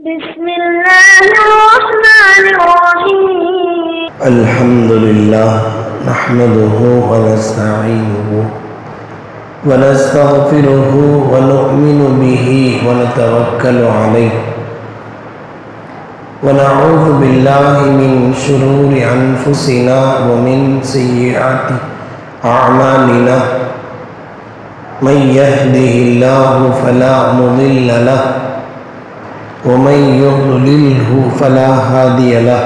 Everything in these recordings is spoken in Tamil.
بسم الله الرحمن الرحيم الحمد لله نحمده ونستعينه ونستغفره ونؤمن به ونتوكل عليه ونعوذ بالله من شرور أنفسنا ومن سيئات أعمالنا من يهده الله فلا مضل له ومن يضلله فلا هادي له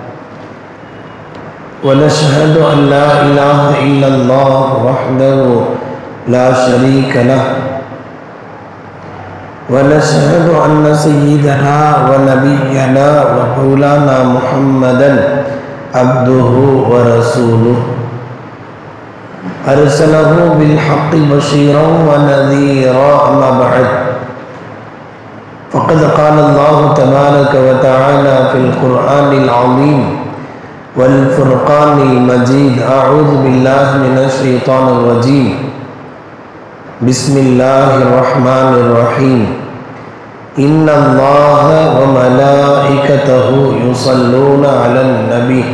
ونشهد أن لا إله إلا الله وحده لا شريك له ونشهد أن سيدنا ونبينا ومولانا محمدا عبده ورسوله أرسله بالحق بشيرا ونذيرا أما بعد فقد قال الله تبارك وتعالى في القرآن العظيم والفرقان المجيد أعوذ بالله من الشيطان الرجيم بسم الله الرحمن الرحيم إن الله وملائكته يصلون على النبي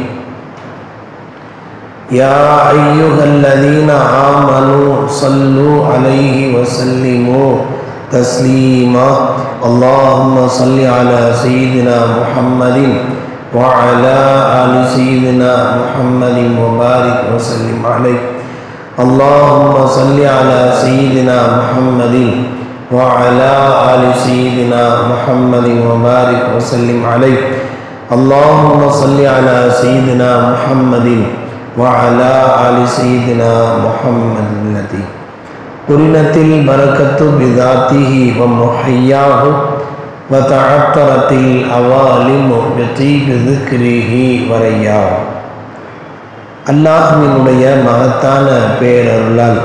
يا أيها الذين آمنوا صلوا عليه وسلموا تسليما اللهم صل على سيدنا محمد وعلى آل سيدنا محمد وبارك وسلم عليه اللهم صل على سيدنا محمد وعلى آل سيدنا محمد وبارك وسلم عليه اللهم صل على سيدنا محمد وعلى آل سيدنا محمد الذي قرنت البركة بذاته ومحياه وتعطرت الأوالم بطيب ذكره ورياه அல்லாஹ்வினுடைய மகத்தான பேரருளால்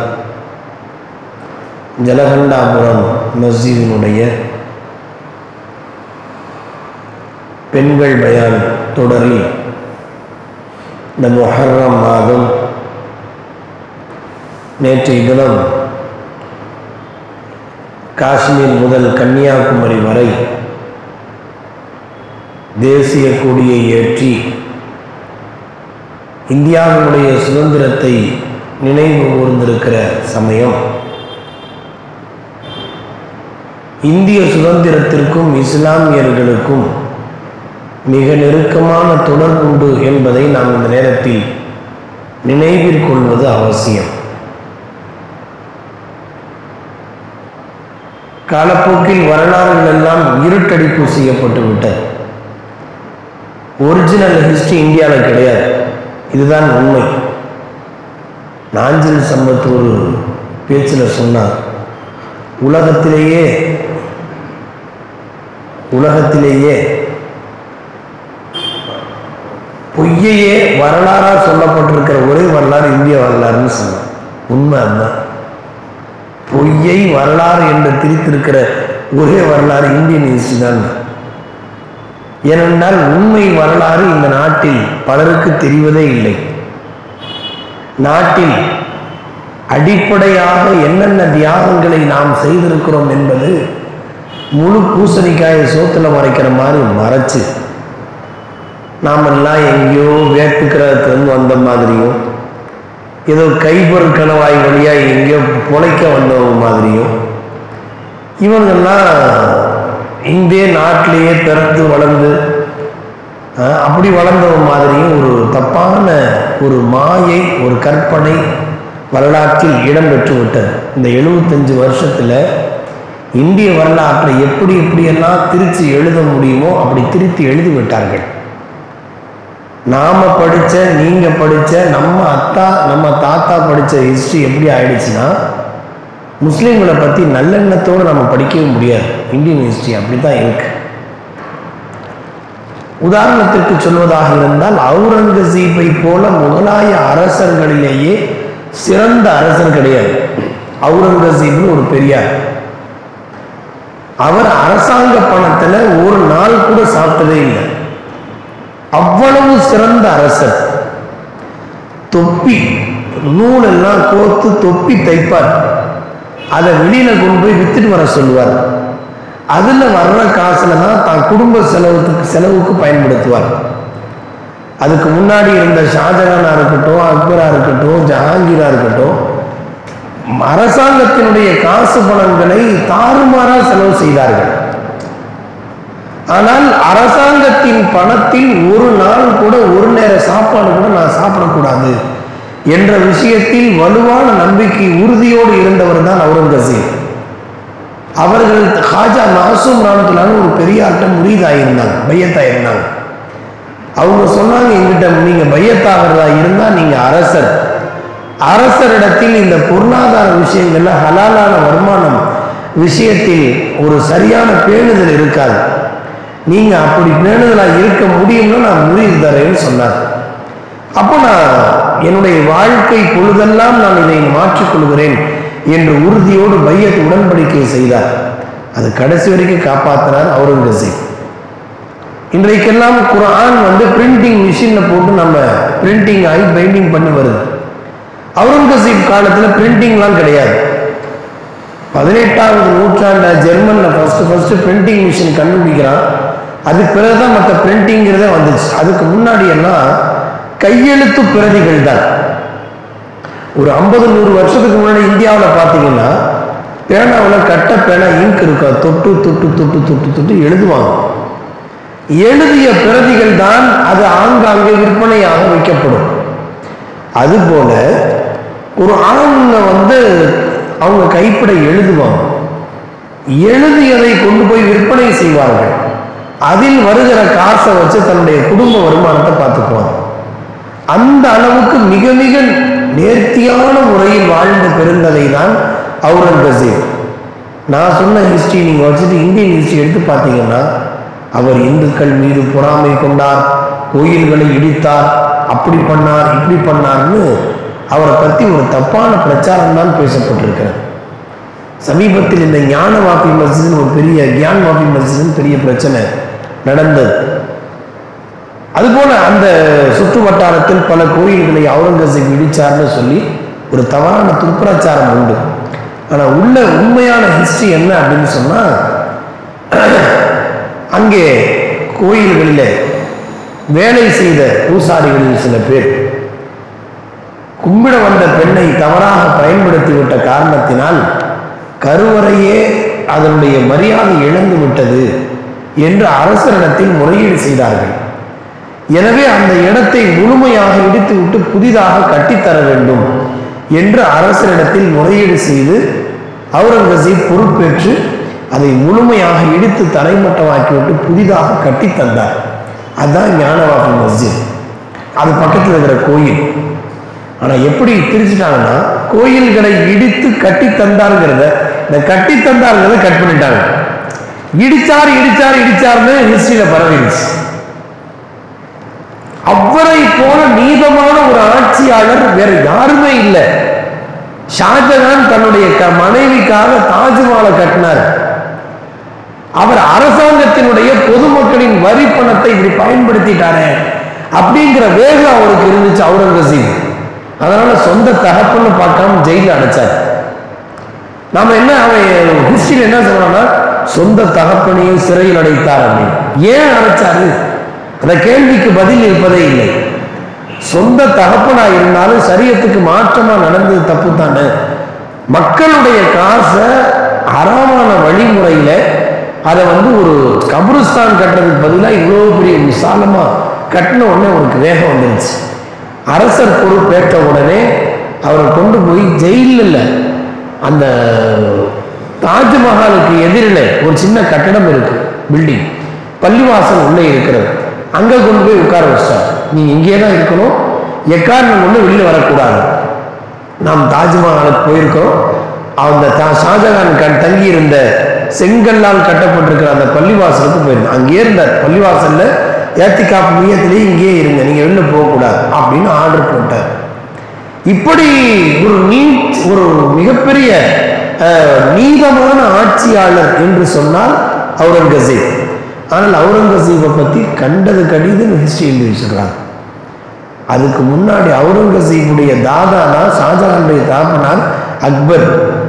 ஜலகண்டாபுரம் மஸ்ஜிதினுடைய பெண்கள் பயான் தொடரில் இந்த முஹர்ரம் மாதம் நேற்றைய தினம் காஷ்மீர் முதல் கன்னியாகுமரி வரை தேசிய கொடியை ஏற்றி இந்தியாவினுடைய சுதந்திரத்தை நினைவு கூர்ந்திருக்கிற சமயம் இந்திய சுதந்திரத்திற்கும் இஸ்லாமியர்களுக்கும் மிக நெருக்கமான தொடர்புண்டு என்பதை நாம் இந்த நேரத்தில் நினைவிற்கொள்வது அவசியம் காலப்போக்கில் வரலாறுகள் எல்லாம் இருட்டடிப்பு செய்யப்பட்டு விட்டது ஒரிஜினல் ஹிஸ்டரி இந்தியாவில் கிடையாது இதுதான் உண்மை நாஞ்சில் சம்பத் ஒரு பேச்சில் சொன்னார் உலகத்திலேயே உலகத்திலேயே பொய்யையே வரலாறாக சொல்லப்பட்டிருக்கிற ஒரே வரலாறு இந்திய வரலாறுன்னு சொன்னார் உண்மை அதுதான் பொய்யை வரலாறு என்று திரித்திருக்கிற ஒரே வரலாறு இந்தியன் ஹிஸ்டரி தான் ஏனென்றால் உண்மை வரலாறு இந்த நாட்டில் பலருக்கு தெரிவதே இல்லை நாட்டில் அடிப்படையாக என்னென்ன தியாகங்களை நாம் செய்திருக்கிறோம் என்பது முழு பூசணிக்காயை சோத்துல மறைக்கிற மாதிரி மறைச்சு நாமெல்லாம் எங்கேயோ வேட்டுக்கிறதுக்கு வந்த மாதிரியும் ஏதோ கைப்பொருள் கணவாய் வழியாக எங்கேயோ பொழைக்க வந்தவங்க மாதிரியும் இவங்கெல்லாம் இந்திய நாட்டிலேயே பிறந்து வளர்ந்து அப்படி வளர்ந்தவ மாதிரியும் ஒரு தப்பான ஒரு மாயை ஒரு கற்பனை வரலாற்றில் இடம்பெற்று விட்டது இந்த எழுபத்தஞ்சு வருஷத்தில் இந்திய வரலாற்றை எப்படி எப்படியெல்லாம் திருச்சி எழுத முடியுமோ அப்படி திருத்தி எழுதி விட்டார்கள் நாம படித்த நீங்க படித்த நம்ம அத்தா நம்ம தாத்தா படித்த ஹிஸ்ட்ரி எப்படி ஆயிடுச்சுன்னா முஸ்லீம்களை பற்றி நல்லெண்ணத்தோடு நம்ம படிக்கவே முடியாது இந்தியன் ஹிஸ்ட்ரி அப்படி தான் இருக்கு உதாரணத்திற்கு சொல்வதாக இருந்தால் அவுரங்கசீப்பை போல முகலாய அரசர்களிலேயே சிறந்த அரசர் கிடையாது அவுரங்கசீப்னு ஒரு பெரியார் அவர் அரசாங்க பணத்தில் ஒரு நாள் கூட சாப்பிட்டதே இல்லை அவ்வளவு சிறந்த அரசர் தொப்பி நூலெல்லாம் கோத்து தொப்பி தைப்பார் அதை வெளியில கொண்டு போய் வித்துட்டு வர சொல்லுவார் அதில் வர்ற காசுல தான் தான் குடும்ப செலவுக்கு செலவுக்கு பயன்படுத்துவார் அதுக்கு முன்னாடி இருந்த ஷாஜகானா இருக்கட்டும் அக்பரா இருக்கட்டும் ஜஹாங்கீரா இருக்கட்டும் அரசாங்கத்தினுடைய காசு பணங்களை தாறுமாறா செலவு செய்தார்கள் ஆனால் அரசாங்கத்தின் பணத்தில் ஒரு நாள் கூட ஒரு நேர சாப்பாடு கூட நான் சாப்பிடக்கூடாது என்ற விஷயத்தில் வலுவான நம்பிக்கை உறுதியோடு இருந்தவர் தான் அவுரங்கசீப் அவர்கள் ஹாஜா மாசூம் ராமத்துலான ஒரு பெரிய ஆட்டம் முறியதாயிருந்தாங்க பையத்தாயிருந்தாங்க அவங்க சொன்னாங்க எங்கிட்ட நீங்க பையத்தாகிறதா இருந்தா நீங்க அரசர் அரசரிடத்தில் இந்த பொருளாதார விஷயங்கள்ல ஹலாலான வருமானம் விஷயத்தில் ஒரு சரியான பேணுதல் இருக்காது நீங்க அப்படி பேணுதலா இருக்க முடியும்னா நான் முடிவு தரேன்னு சொன்னார் அப்போ நான் என்னுடைய வாழ்க்கை பொழுதெல்லாம் நான் இதை மாற்றிக் கொள்கிறேன் என்று உறுதியோடு பையத் உடன்படிக்கை செய்தார் அது கடைசி வரைக்கும் காப்பாத்தினார் அவுரங்கசீப் இன்றைக்கெல்லாம் குர்ஆன் வந்து பிரிண்டிங் மிஷின்ல போட்டு நம்ம பிரிண்டிங் ஆகி பைண்டிங் பண்ணி வருது அவுரங்கசீப் காலத்துல பிரிண்டிங்லாம் கிடையாது பதினெட்டாவது நூற்றாண்ட ஜெர்மன்ல ஃபர்ஸ்ட் ஃபர்ஸ்ட் பிரிண்டிங் மிஷின் கண்டுபிடிக்கிறான் அதுக்கு பிறகுதான் மற்ற பிரிண்டிங்கிறதே வந்துச்சு அதுக்கு முன்னாடி எல்லாம் கையெழுத்து பிரதிகள் தான் ஒரு ஐம்பது நூறு வருஷத்துக்கு முன்னாடி இந்தியாவில் பார்த்தீங்கன்னா பேனாவில் கட்ட பேனா இங்க் இருக்கும் தொட்டு தொட்டு தொட்டு தொட்டு தொட்டு எழுதுவாங்க எழுதிய பிரதிகள் தான் அது ஆங்காங்கே விற்பனையாக வைக்கப்படும் அதுபோல ஒரு ஆண்ல வந்து அவங்க கைப்பட எழுதுவாங்க எழுதியதை கொண்டு போய் விற்பனை செய்வார்கள் அதில் வருகிற காசை வச்சு தன்னுடைய குடும்ப வருமானத்தை பார்த்துக்குவாங்க அந்த அளவுக்கு மிக மிக நேர்த்தியான முறையில் வாழ்ந்து பெருந்ததை தான் அவுரங்கசீப் நான் சொன்ன ஹிஸ்டரி நீங்கள் வச்சுட்டு இந்தியன் ஹிஸ்டரி எடுத்து பார்த்தீங்கன்னா அவர் இந்துக்கள் மீது பொறாமை கொண்டார் கோயில்களை இடித்தார் அப்படி பண்ணார் இப்படி பண்ணார்னு அவரை பற்றி ஒரு தப்பான பிரச்சாரம் தான் பேசப்பட்டிருக்கிறது சமீபத்தில் இந்த ஞான வாபி மஸ்ஜித்னு ஒரு பெரிய கியான் வாபி மஸ்ஜித்னு பெரிய பிரச்சனை நடந்தது அதுபோல அந்த சுற்று வட்டாரத்தில் பல கோயில்களை அவுரங்கசீப் இடிச்சார்னு சொல்லி ஒரு தவறான துப்பிரச்சாரம் உண்டு ஆனா உள்ள உண்மையான ஹிஸ்டரி என்ன அப்படின்னு சொன்னா அங்கே கோயில்களில் வேலை செய்த பூசாரிகளில் சில பேர் கும்பிட வந்த பெண்ணை தவறாக பயன்படுத்தி விட்ட காரணத்தினால் கருவறையே அதனுடைய மரியாதை இழந்து விட்டது என்று அரசரிடத்தில் முறையீடு செய்தார்கள் எனவே அந்த இடத்தை முழுமையாக இடித்துவிட்டு புதிதாக கட்டித்தர வேண்டும் என்று அரசரிடத்தில் முறையீடு செய்து அவுரங்கசீப் பொறுப்பேற்று அதை முழுமையாக இடித்து தரைமட்டமாக்கிவிட்டு புதிதாக கட்டி தந்தார் அதுதான் ஞானவாபி மஸ்ஜித் அது பக்கத்தில் இருக்கிற கோயில் ஆனா எப்படி பிரிச்சுட்டாங்கன்னா கோயில்களை இடித்து கட்டி தந்தாருங்கிறத இந்த கட்டி தந்தாருங்கிறத கட் பண்ணிட்டாங்க இடிச்சார் இடிச்சார் இடிச்சார்னு ஹிஸ்டரியில பரவிடுச்சு அவரை போல நீதமான ஒரு ஆட்சியாளர் வேற யாருமே இல்லை ஷாஜகான் தன்னுடைய க- மனைவிக்காக தாஜ்மஹாலை கட்டினார் அவர் அரசாங்கத்தினுடைய பொதுமக்களின் வரி பணத்தை இப்படி பயன்படுத்திட்டாரே அப்படிங்கிற வேகம் அவருக்கு இருந்துச்சு அவுரங்கசீப் அதனால சொந்த தகப்பன்னு பார்க்காம ஜெயில அடைச்சார் நாம என்ன அவன் ஹிஸ்டரியில் என்ன சொல்றோம்னா சொந்த தகப்பனையும் சிறையில் அடைத்தார் அப்படின்னு ஏன் அடைச்சாரு அந்த கேள்விக்கு பதில் இருப்பதே இல்லை சொந்த தகப்பனா இருந்தாலும் சரியத்துக்கு மாற்றமா நடந்தது தப்பு தானே மக்களுடைய காசை அறமான வழிமுறையில அதை வந்து ஒரு கபருஸ்தான் கட்டுறதுக்கு பதிலாக இவ்வளோ பெரிய விசாலமா கட்டின உடனே அவருக்கு வேகம் வந்துருச்சு அரசர் பொறுப்பேற்ற உடனே அவரை கொண்டு போய் ஜெயிலில் அந்த தாஜ்மஹாலுக்கு எதிரில் ஒரு சின்ன கட்டடம் இருக்கு பில்டிங் பள்ளிவாசல் உள்ளே இருக்கிறது அங்கே கொண்டு போய் உட்கார வச்சிட்டார் நீங்க இங்கே தான் இருக்கணும் எக்காரணம் கொண்டு வெளியில் வரக்கூடாது நாம் தாஜ்மஹாலுக்கு போயிருக்கோம் அந்த தா- ஷாஜகான் கண் தங்கி இருந்த செங்கல்லால் கட்டப்பட்டிருக்கிற அந்த பள்ளிவாசலுக்கு போயிருந்தோம் அங்கே இருந்தார் பள்ளிவாசல்ல ஏத்திக்காப்பு மையத்திலேயே இங்கேயே இருங்க நீங்க வெளில போகக்கூடாது அப்படின்னு ஆர்டர் போட்டார் இப்படி ஒரு நீட் ஒரு மிகப்பெரிய அஹ், நீதமான ஆட்சியாளர் என்று சொன்னால் அவுரங்கசீப் ஆனால் அவுரங்கசீப்பை பத்தி கண்டது கடிதுன்னு ஹிஸ்டரி எழுதி வச்சிருக்காங்க அதுக்கு முன்னாடி அவுரங்கசீப்புடைய தாதானா ஷாஜகானுடைய தாப்பனார் அக்பர்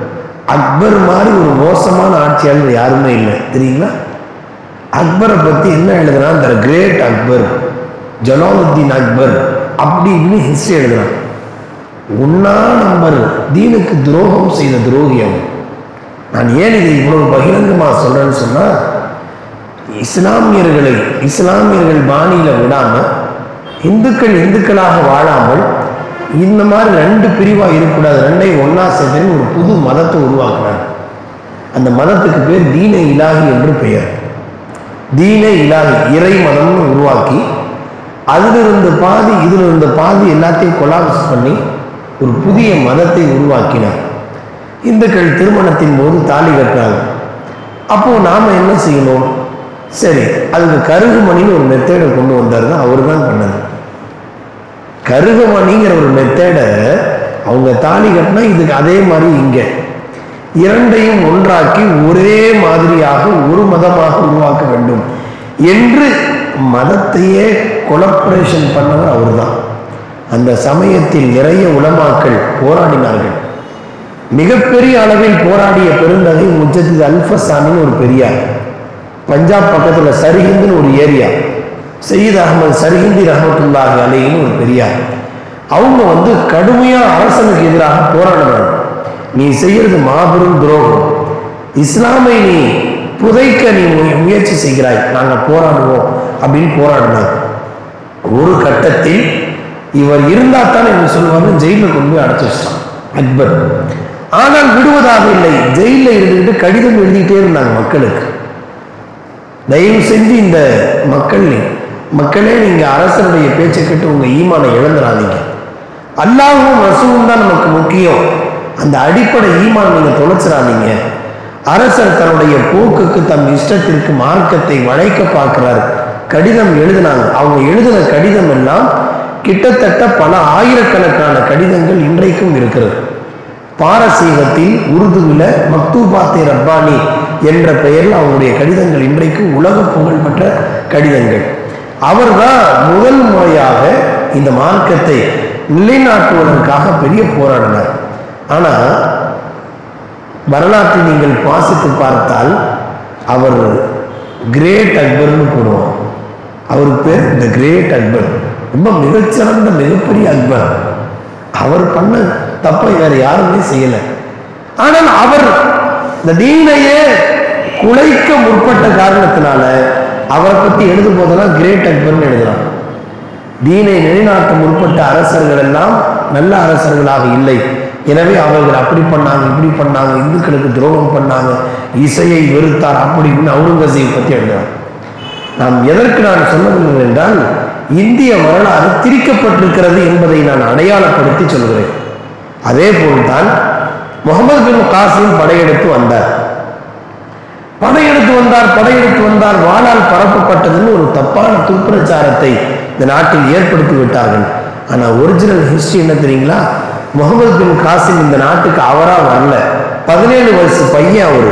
அக்பர் மாதிரி ஒரு மோசமான ஆட்சியாளர் யாருமே இல்லை தெரியுங்களா அக்பரை பற்றி என்ன எழுதுறான் த கிரேட் அக்பர் ஜலாலுத்தீன் அக்பர் அப்படி இப்படின்னு ஹிஸ்டரி எழுதுறான் ஒன்னா நம்பர் தீனுக்கு துரோகம் செய்த துரோகி அவன் நான் ஏன் இதை இவ்வளவு பகிரங்கமாக சொல்றேன்னு சொன்னா இஸ்லாமியர்களை இஸ்லாமியர்கள் பாணியில விடாம இந்துக்கள் இந்துக்களாக வாழாமல் இந்த மாதிரி ரெண்டு பிரிவா இருக்கக்கூடாது ரெண்டையும் ஒண்ணா சேர்த்துன்னு ஒரு புது மதத்தை உருவாக்குறாங்க அந்த மதத்துக்கு பேர் தீன இலாஹி என்று பெயர் தீன இலாஹி இறை மதம்னு உருவாக்கி அதில் இருந்த பாதி இதில் இருந்த பாதி எல்லாத்தையும் கொலாப்ஸ் பண்ணி ஒரு புதிய மதத்தை உருவாக்கினார் இந்துக்கள் திருமணத்தின் போது தாலி கட்டுறாங்க அப்போ நாம என்ன செய்யணும் சரி அதுக்கு கருகுமணின்னு ஒரு மெத்தேடை கொண்டு வந்தார் தான் அவர் தான் பண்ணது கருகுமணிங்கிற ஒரு மெத்தேடை அவங்க தாலி கட்டினா இதுக்கு அதே மாதிரி இங்கே இரண்டையும் ஒன்றாக்கி ஒரே மாதிரியாக ஒரு மதமாக உருவாக்க வேண்டும் என்று மதத்தையே கொலபரேஷன் பண்ணவர் அவர்தான் அந்த சமயத்தில் நிறைய உலமாக்கள் போராடினார்கள் மிகப்பெரிய அளவில் போராடிய பெருந்தகை முஜத்தித் அல்ஃபசாமின்னு ஒரு பெரியார் பஞ்சாப் பக்கத்தில் சரிஹிந்துன்னு ஒரு ஏரியா சயீத் அகமது சரிஹிந்தி ரஹமத்துல்லாஹி அலைன்னு ஒரு பெரியார் அவங்க வந்து கடுமையாக அரசனுக்கு எதிராக போராடினாங்க நீ செய்யறது மாபெரும் துரோகம் இஸ்லாமை நீ புதைக்க நீ முய- முயற்சி செய்கிறாய் நாங்கள் போராடுவோம் அப்படின்னு போராடினாங்க ஒரு கட்டத்தில் இவர் இருந்தா தான் என்ன சொல்லுவாங்க ஜெயிலில் கொண்டு போய் அடைச்சு வச்சிட்டான் அக்பர் ஆனால் விடுவதாக இல்லை ஜெயிலில் இருந்துக்கிட்டு கடிதம் எழுதிட்டே இருந்தாங்க மக்களுக்கு தயவு செஞ்சு இந்த மக்கள் மக்களே நீங்க அரசனுடைய பேச்சை கேட்டு உங்க ஈமானை இழந்துடாதீங்க அல்லாஹ்வும் ரசூலும் தான் நமக்கு முக்கியம் அந்த அடிப்படை ஈமான் நீங்க தொலைச்சிடாதீங்க அரசர் தன்னுடைய போக்குக்கு தம் இஷ்டத்திற்கு மார்க்கத்தை வளைக்க பார்க்கிறார் கடிதம் எழுதினாங்க அவங்க எழுதின கடிதம் எல்லாம் கிட்டத்தட்ட பல ஆயிரக்கணக்கான கடிதங்கள் இன்றைக்கும் இருக்கிறது பாரசீகத்தில் உருதுவில் மக்தூபாத்தே ரப்பானி என்ற பெயரில் அவருடைய கடிதங்கள் இன்றைக்கு உலக புகழ்பெற்ற கடிதங்கள் அவர்தான் முதல் முறையாக இந்த மார்க்கத்தை நிலைநாட்டுவதற்காக பெரிய போராடினார் ஆனால் வரலாற்றை நீங்கள் வாசித்து பார்த்தால் அவர் கிரேட் அக்பர்னு போடுவோம் அவர் பேர் த கிரேட் அக்பர் ரொம்ப மிகச்சிறந்த மிகப்பெரிய அக்பர் அவர் பண்ண தப்பை வேற யாருமே செய்யல ஆனால் அவர் இந்த தீனையே குலைக்க முற்பட்ட காரணத்தினால அவரை பத்தி எழுதும் போதெல்லாம் கிரேட் அக்பர்னு எழுதுறான் தீனை நிலைநாட்ட முற்பட்ட அரசர்கள் எல்லாம் நல்ல அரசர்களாக இல்லை எனவே அவர்கள் அப்படி பண்ணாங்க இப்படி பண்ணாங்க இந்துக்களுக்கு துரோகம் பண்ணாங்க இசையை வெறுத்தார் அப்படின்னு அவுரங்கசீப் பத்தி எழுதுறார் நாம் எதற்கு நான் சொல்லவில்லை என்றால் இந்திய வரலாறு திரிக்கப்பட்டிருக்கிறது என்பதை நான் அடையாளப்படுத்தி சொல்கிறேன் அதே போல்தான் முகமது பின் காசிம் படையெடுத்து வந்தார் படையெடுத்து வந்தார் படையெடுத்து வந்தார் வாளால் பரப்பப்பட்டதுன்னு ஒரு தப்பான துர்ப்பிரச்சாரத்தை இந்த நாட்டில் ஏற்படுத்தி விட்டார்கள் ஆனா ஒரிஜினல் ஹிஸ்டரி என்ன தெரியுங்களா முகமது பின் காசிம் இந்த நாட்டுக்கு அவரா வரல பதினேழு வயசு பையன் அவரு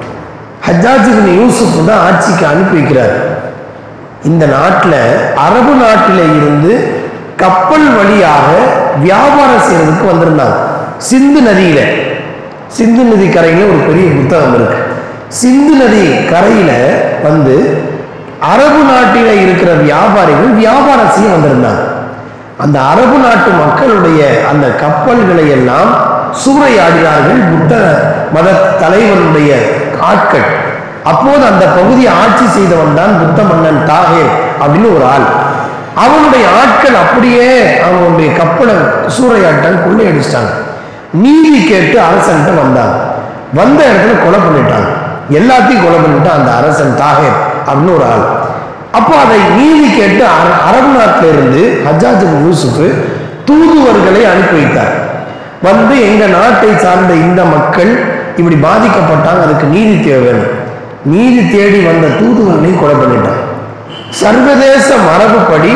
ஹஜ்ஜாஜ் பின் யூசுப் தான் ஆட்சிக்கு அனுப்பி வைக்கிறார் இந்த நாட்டில் அரபு நாட்டில இருந்து கப்பல் வழியாக வியாபாரம் செய்யறதுக்கு வந்திருந்தாங்க சிந்து நதியில சிந்து நதி கரையில ஒரு பெரிய புத்தகம் இருக்கு சிந்து நதி கரையில வந்து அரபு நாட்டில இருக்கிற வியாபாரிகள் வியாபாரம் செய்ய வந்திருந்தாங்க அந்த அரபு நாட்டு மக்களுடைய அந்த கப்பல்களை எல்லாம் சூறையாடினார்கள் புத்த மத தலைவனுடைய ஆட்கள் அப்போது அந்த பகுதியை ஆட்சி செய்தவன் தான் புத்த மன்னன் தாகேர் அப்படின்னு ஒரு ஆள் அவனுடைய ஆட்கள் அப்படியே அவனுடைய கப்பலை சூறையாட்டம் கொள்ளையடிச்சிட்டாங்க நீதி கேட்டு அரசன்ட்ட வந்தாங்க வந்த இடத்துல கொலை பண்ணிட்டாங்க எல்லாத்தையும் கொலை பண்ணிட்டு அந்த அரசன் தாகேர் அப்படின்னு ஒரு ஆள் அப்போ அதை நீதி கேட்டு அர- அரபு நாட்டில இருந்து ஹஜ்ஜாஜ் பின் யூசுப் தூதுவர்களை அனுப்பி வைத்தார் வந்து எங்க நாட்டை சார்ந்த இந்த மக்கள் இப்படி பாதிக்கப்பட்டாங்க அதுக்கு நீதி தேவை வேணும் நீதி தேடி வந்த தூதுவர்களையும் கொலை பண்ணிட்டான் சர்வதேச மரபுப்படி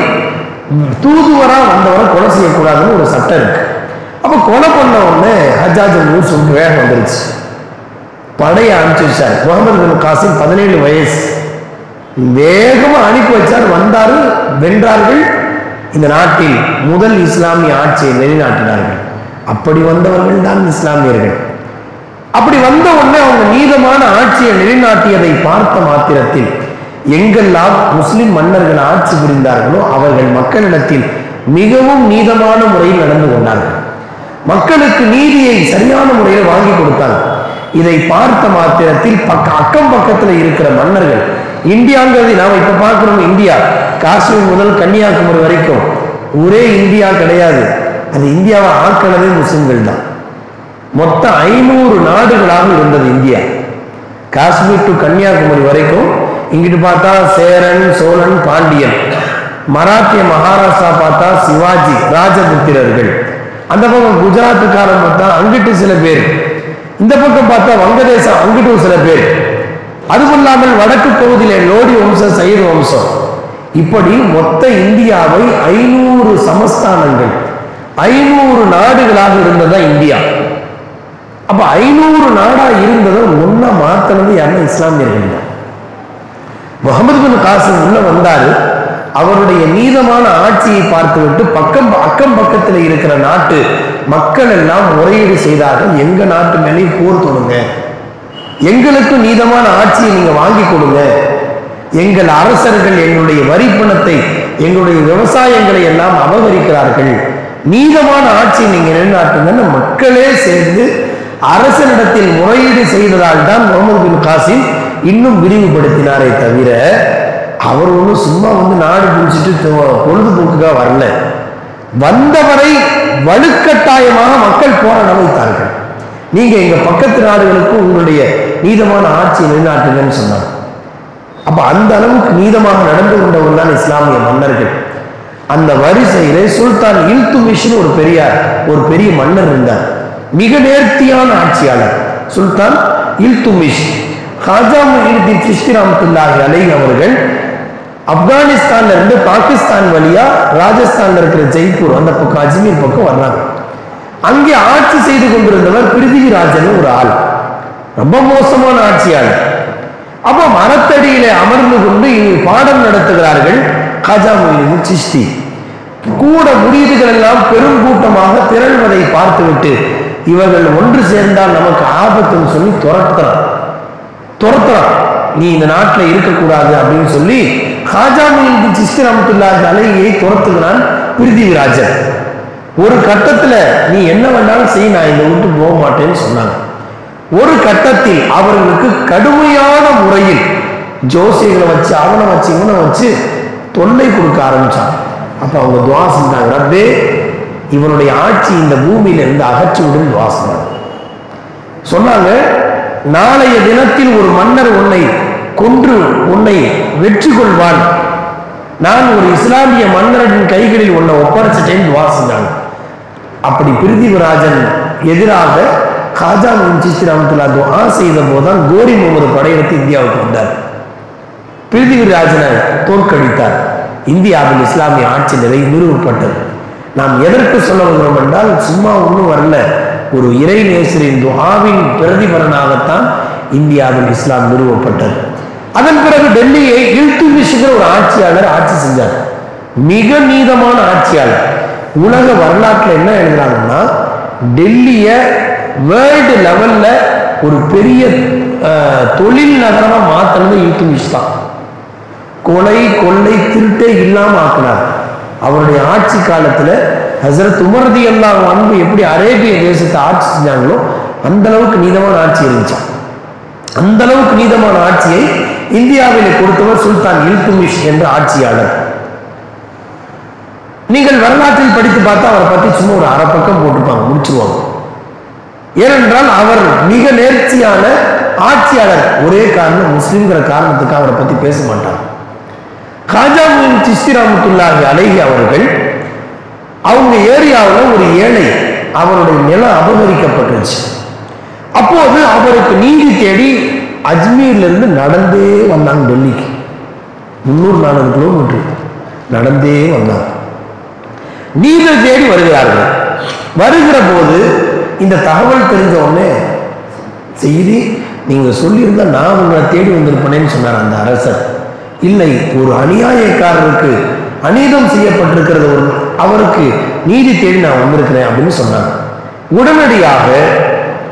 தூதுவரா வந்தவரை கொலை செய்யக்கூடாதுன்னு ஒரு சட்டம் இருக்கு அப்ப கொலை பண்ண உடனே ஹஜ்ஜாஜ் பின் யூசுப் வேகம் வந்துருச்சு படையை அனுப்பிச்சு வச்சார் முகமது பின் காசிம் பதினேழு வயசு வேகமா அனுப்பி வச்சார் வந்தாரு வென்றார்கள் இந்த நாட்டில் முதல் இஸ்லாமிய ஆட்சியை நிலைநாட்டினார்கள் அப்படி வந்தவர்கள் தான் இஸ்லாமியர்கள் அப்படி வந்த உடனே அவங்க நீதமான ஆட்சியை நிலைநாட்டியதை பார்த்த மாத்திரத்தில் எங்கெல்லாம் முஸ்லிம் மன்னர்கள் ஆட்சி புரிந்தார்களோ அவர்கள் மக்களிடத்தில் மிகவும் நீதமான முறையில் நடந்து கொண்டார்கள் மக்களுக்கு நீதியை சரியான முறையில் வாங்கி கொடுத்தாங்க இதை பார்த்த மாத்திரத்தில் பக்க அக்கம் பக்கத்தில் இருக்கிற மன்னர்கள் இந்தியாங்கிறது நாம இப்ப பார்க்கிறோம் இந்தியா காஷ்மீர் முதல் கன்னியாகுமரி வரைக்கும் ஒரே இந்தியா கிடையாது அது இந்தியாவை ஆக்கினதே முஸ்லிம்கள் தான் மொத்தம் ஐநூறு நாடுகளாக இருந்தது இந்தியா காஷ்மீர் டு கன்னியாகுமரி வரைக்கும் இங்கிட்டு பார்த்தா சேரன் சோழன் பாண்டியன் மராத்திய மகாராஷ்டிரா பார்த்தா சிவாஜி ராஜபுத்திரர்கள் அந்த பக்கம் குஜராத்துக்காரன் பார்த்தா அங்கிட்டு சில பேர் இந்த பக்கம் பார்த்தா வங்கதேசம் அங்கிட்டும் சில பேர் அதுவும் இல்லாமல் வடக்கு பகுதியிலே லோடி வம்சம் சைடு வம்சம் இப்படி மொத்த இந்தியாவை ஐநூறு சமஸ்தானங்கள் ஐநூறு நாடுகளாக இருந்ததா இந்தியா அப்ப ஐநூறு நாடா இருந்ததை ஒன்னா மாத்தினது யாருன்னா இஸ்லாமியர்கள் தான் முகமது பின் காசிம் உள்ள வந்தாரு அவருடைய நீதமான ஆட்சியை பார்த்துவிட்டு பக்கம் அக்கம் பக்கத்தில் இருக்கிற நாட்டு மக்கள் எல்லாம் முறையீடு செய்தார்கள் எங்க நாட்டு மேலே போர் தொடுங்க எங்களுக்கு நீதமான ஆட்சியை நீங்க வாங்கி கொடுங்க எங்கள் அரசர்கள் எங்களுடைய வரி பணத்தை எங்களுடைய விவசாயங்களை எல்லாம் அபகரிக்கிறார்கள் நீதமான ஆட்சியை நீங்க நிலைநாட்டுங்கன்னு மக்களே சேர்ந்து அரசனிடத்தில் முறையீடு செய்ததால் தான் முகமது பின் காசிம் இன்னும் விரிவுபடுத்தினாரே தவிர அவர் ஒன்றும் சும்மா வந்து நாடு பிடிச்சிட்டு தொ- பொழுதுபோக்குக்காக வரல வந்தவரை வலுக்கட்டாயமாக மக்கள் போராட வைத்தார்கள் நீங்க எங்க பக்கத்து நாடுகளுக்கு உங்களுடைய நீதமான ஆட்சியை நிலைநாட்டுங்கன்னு சொன்னாங்க அப்ப அந்த அளவுக்கு நீதமாக நடந்து கொண்டவர் தான் இஸ்லாமிய மன்னர்கள் அந்த வரிசையிலே சுல்தான் இல்துமிஷ்னு ஒரு பெரியார் ஒரு பெரிய மன்னர் இருந்தார் மிக நேர்த்தியான ஆட்சியாளர் சுல்தான் இல்துமிஷ் ஹாஜா முஹிதீன் சிஷ்டி ரஹ்மத்துல்லாஹி அலைஹி அவர்கள் ஆப்கானிஸ்தான்ல இருந்து பாகிஸ்தான் வழியா ராஜஸ்தான்ல இருக்கிற ஜெய்ப்பூர் அந்த பக்கம் அஜ்மீர் பக்கம் வர்றாங்க அங்கே ஆட்சி செய்து கொண்டிருந்தவர் பிருத்திவிராஜன் ஒரு ஆள் ரொம்ப மோசமான ஆட்சியாளர் அப்ப மரத்தடியிலே அமர்ந்து கொண்டு இங்கு பாடம் நடத்துகிறார்கள் காஜா மொய்தீன் சிஷ்டி கூட முறியீடுகள் எல்லாம் பெருங்கூட்டமாக திரள்வதை பார்த்துவிட்டு இவர்கள் ஒன்று சேர்ந்தால் நமக்கு ஆபத்துன்னு சொல்லி துரத்துறான் துரத்துறான் நீ இந்த நாட்டில் இருக்கக்கூடாது அப்படின்னு சொல்லி காஜா மொய்தீன் சிஷ்டி ரமத்துல்லாஹி அலையை துரத்துகிறான் பிருத்திவிராஜன் ஒரு கட்டத்துல நீ என்ன வேணாலும் செய் நான் இந்த விட்டு போக மாட்டேன்னு சொன்னாங்க ஒரு கட்டத்தில் அவர்களுக்கு கடுமையான முறையில் ஜோசியங்களை வச்சு அவனை வச்சு இவனை வச்சு தொல்லை கொடுக்க ஆரம்பிச்சாங்க அப்ப அவங்க துவா செஞ்சாங்க ரப்பே இவனுடைய ஆட்சி இந்த பூமியில இருந்து அகற்றி விடும் துவா செஞ்சாங்க சொன்னாங்க நாளைய தினத்தில் ஒரு மன்னர் உன்னை கொன்று உன்னை வெற்றி கொள்வான் நான் ஒரு இஸ்லாமிய மன்னரின் கைகளில் உன்னை ஒப்படைச்சிட்டேன்னு துவா செஞ்சாங்க அப்படி பிரிதிவிராஜன் எதிராக காஜா சிஸ்தி ரஹமத்துல்லா துவா செய்த போதுதான் கோரி முகமது படையெடுத்து இந்தியாவுக்கு வந்தார் பிரிதிவிராஜனை தோற்கடித்தார் இந்தியாவில் இஸ்லாமிய ஆட்சி நிலை நிறுவப்பட்டது நாம் எதற்கு சொல்ல வருகிறோம் என்றால் சும்மா ஒன்றும் வரல ஒரு இறை நேசரின் துஆவின் பிரதிபலனாகத்தான் இந்தியாவில் இஸ்லாம் நிறுவப்பட்டது அதன் பிறகு டெல்லியை இல்துமிஷுங்கிற ஒரு ஆட்சியாளர் ஆட்சி செஞ்சார் மிக நீதமான ஆட்சியாளர் உலக வரலாற்றில் என்ன எழுதுறாங்கன்னா டெல்லிய வேர்ல்டு லெவல்ல ஒரு பெரிய அஹ், தொழில் நகரமா மாத்தினது இல்துமிஷ் தான் கொலை கொள்ளை திருட்டே இல்லாம ஆக்கினார் அவருடைய ஆட்சி காலத்துல ஹசரத் உமரதி எல்லாம் அன்பு எப்படி அரேபிய தேசத்தை ஆட்சி செஞ்சாங்களோ அந்த அளவுக்கு நீதமான ஆட்சி இருந்துச்சாம் அந்த அளவுக்கு நீதமான ஆட்சியை இந்தியாவிலே கொடுத்தவர் சுல்தான் இல்துமிஷ் என்ற ஆட்சியாளர் நீங்கள் வரலாற்றில் படித்து பார்த்தா அவரை பத்தி சும்மா ஒரு அரை பக்கம் போட்டிருப்பாங்க முடிச்சிருவாங்க ஏனென்றால் அவர் மிக நேர்ச்சியான ஆட்சியாளர் ஒரே காரணம் முஸ்லிம்ங்கிற காரணத்துக்கு அவரை பத்தி பேச மாட்டார் காஜா முயின் சிஸ்தி ரஹ்மத்துல்லாஹி அலைஹி அவர்கள் அவங்க ஏரியாவில் ஒரு ஏழை அவருடைய நிலம் அபகரிக்கப்பட்டுச்சு அப்போது அவருக்கு நீதி தேடி அஜ்மீர்ல இருந்து நடந்தே வந்தாங்க டெல்லிக்கு முன்னூறு நானூறு கிலோமீட்டர் நடந்தே வந்தாங்க நீதி தேடி வருகிறார்கள் வருகிற போது இந்த தகவல் தெரிஞ்ச உடனே செய்தி நீங்க சொல்லியிருந்தா நான் உங்களை தேடி வந்திருப்பேனேன்னு சொன்னார் அந்த அரசர் இல்லை ஒரு அநியாயக்காரருக்கு அநீதம் செய்யப்பட்டிருக்கிறது ஒரு அவருக்கு நீதி தேடி நான் வந்திருக்கிறேன் அப்படின்னு சொன்னாங்க உடனடியாக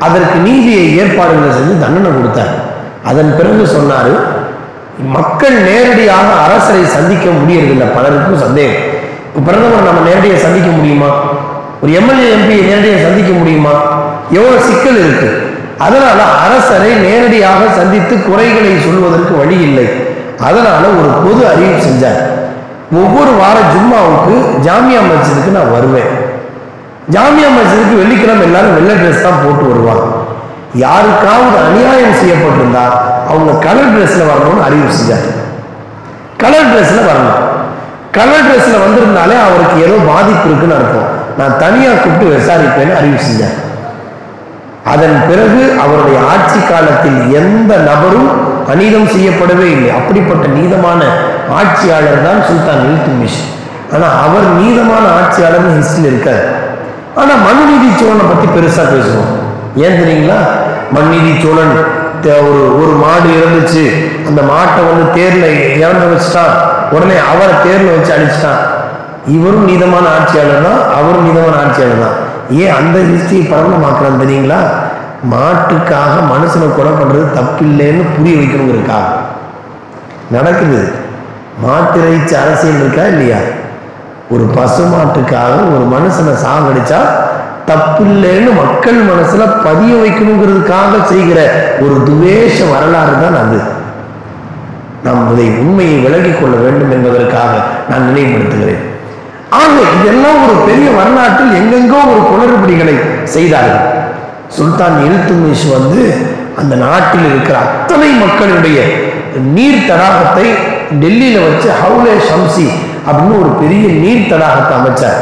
அதற்கு நீதியை ஏற்பாடுகளை செஞ்சு தண்டனை கொடுத்தார் அதன் பிறகு சொன்னாரு மக்கள் நேரடியாக அரசரை சந்திக்க முடியறதில்லை பலருக்கும் சந்தேகம் இப்போ பிரதமர் நம்ம நேரடியாக சந்திக்க முடியுமா ஒரு எம்எல்ஏ எம்பி நேரடியாக சந்திக்க முடியுமா எவ்வளவு சிக்கல் இருக்கு அதனால அரசரை நேரடியாக சந்தித்து குறைகளை சொல்வதற்கு வழி இல்லை அதனால ஒரு பொது அறிவு செஞ்சார் ஒவ்வொரு வார ஜும்மாவுக்கு ஜாமியா மஸ்ஜிதுக்கு நான் வருவேன் ஜாமியா மஸ்ஜிதுக்கு வெள்ளிக்கிழமை எல்லாரும் வெள்ளை ட்ரெஸ் தான் போட்டு வருவாங்க யாருக்காவது அநியாயம் செய்யப்பட்டிருந்தா அவங்க கலர் ட்ரெஸ்ல வரணும்னு அறிவு செஞ்சார் கலர் ட்ரெஸ்ல வரணும் கலர் ட்ரெஸ்ல வந்திருந்தாலே அவருக்கு ஏதோ பாதிப்பு இருக்குன்னு அர்த்தம் நான் தனியா கூப்பிட்டு விசாரிப்பேன்னு அறிவு செஞ்சார் அதன் பிறகு அவருடைய ஆட்சி காலத்தில் எந்த நபரும் அநீதம் செய்யப்படவே இல்லை அப்படிப்பட்ட நீதமான ஆட்சியாளர் தான் சுல்தான் இல்துமிஷ் ஆனா அவர் நீதமான ஆட்சியாளர்னு ஹிஸ்டரியில் இருக்காரு ஆனா மனுநீதி சோழனை பத்தி பெருசா பேசுவோம் ஏன் தெரியுங்களா மனுநீதி சோழன் தே- ஒரு ஒரு மாடு இறந்துச்சு அந்த மாட்டை வந்து தேர்ல இறந்து வச்சுட்டான் உடனே அவரை தேர்ல வச்சு அடிச்சிட்டான் இவரும் நீதமான ஆட்சியாளர் தான் அவரும் நீதமான ஆட்சியாளர் தான் ஏன் அந்த ஹிஸ்டரியை பரவலமாக்குறான் தெரியுங்களா மாட்டுக்காக மனுஷனை கொலை பண்றது தப்பில்லைன்னு புரிய வைக்கணுங்கிறதுக்காக நடக்குது மாட்டிறைச்சி அரசியல் இருக்கா இல்லையா ஒரு பசுமாட்டுக்காக ஒரு மனுஷனை சாகடிச்சா தப்பில்லைன்னு மக்கள் மனசுல பதிய வைக்கணுங்கிறதுக்காக செய்கிற ஒரு துவேஷ வரலாறு தான் அது நாம் இதை உண்மையை விலகிக் கொள்ள வேண்டும் என்பதற்காக நான் நினைவுபடுத்துகிறேன் ஆக இதெல்லாம் ஒரு பெரிய வரலாற்றில் எங்கெங்கோ ஒரு குளறுபடிகளை செய்தார்கள் சுல்தான் இல்துமிஷ் வந்து அந்த நாட்டில் இருக்கிற அத்தனை மக்களுடைய நீர் தடாகத்தை டெல்லியில வச்சு ஹவுலே ஷம்சி அப்படின்னு ஒரு பெரிய நீர் தடாகத்தை அமைச்சார்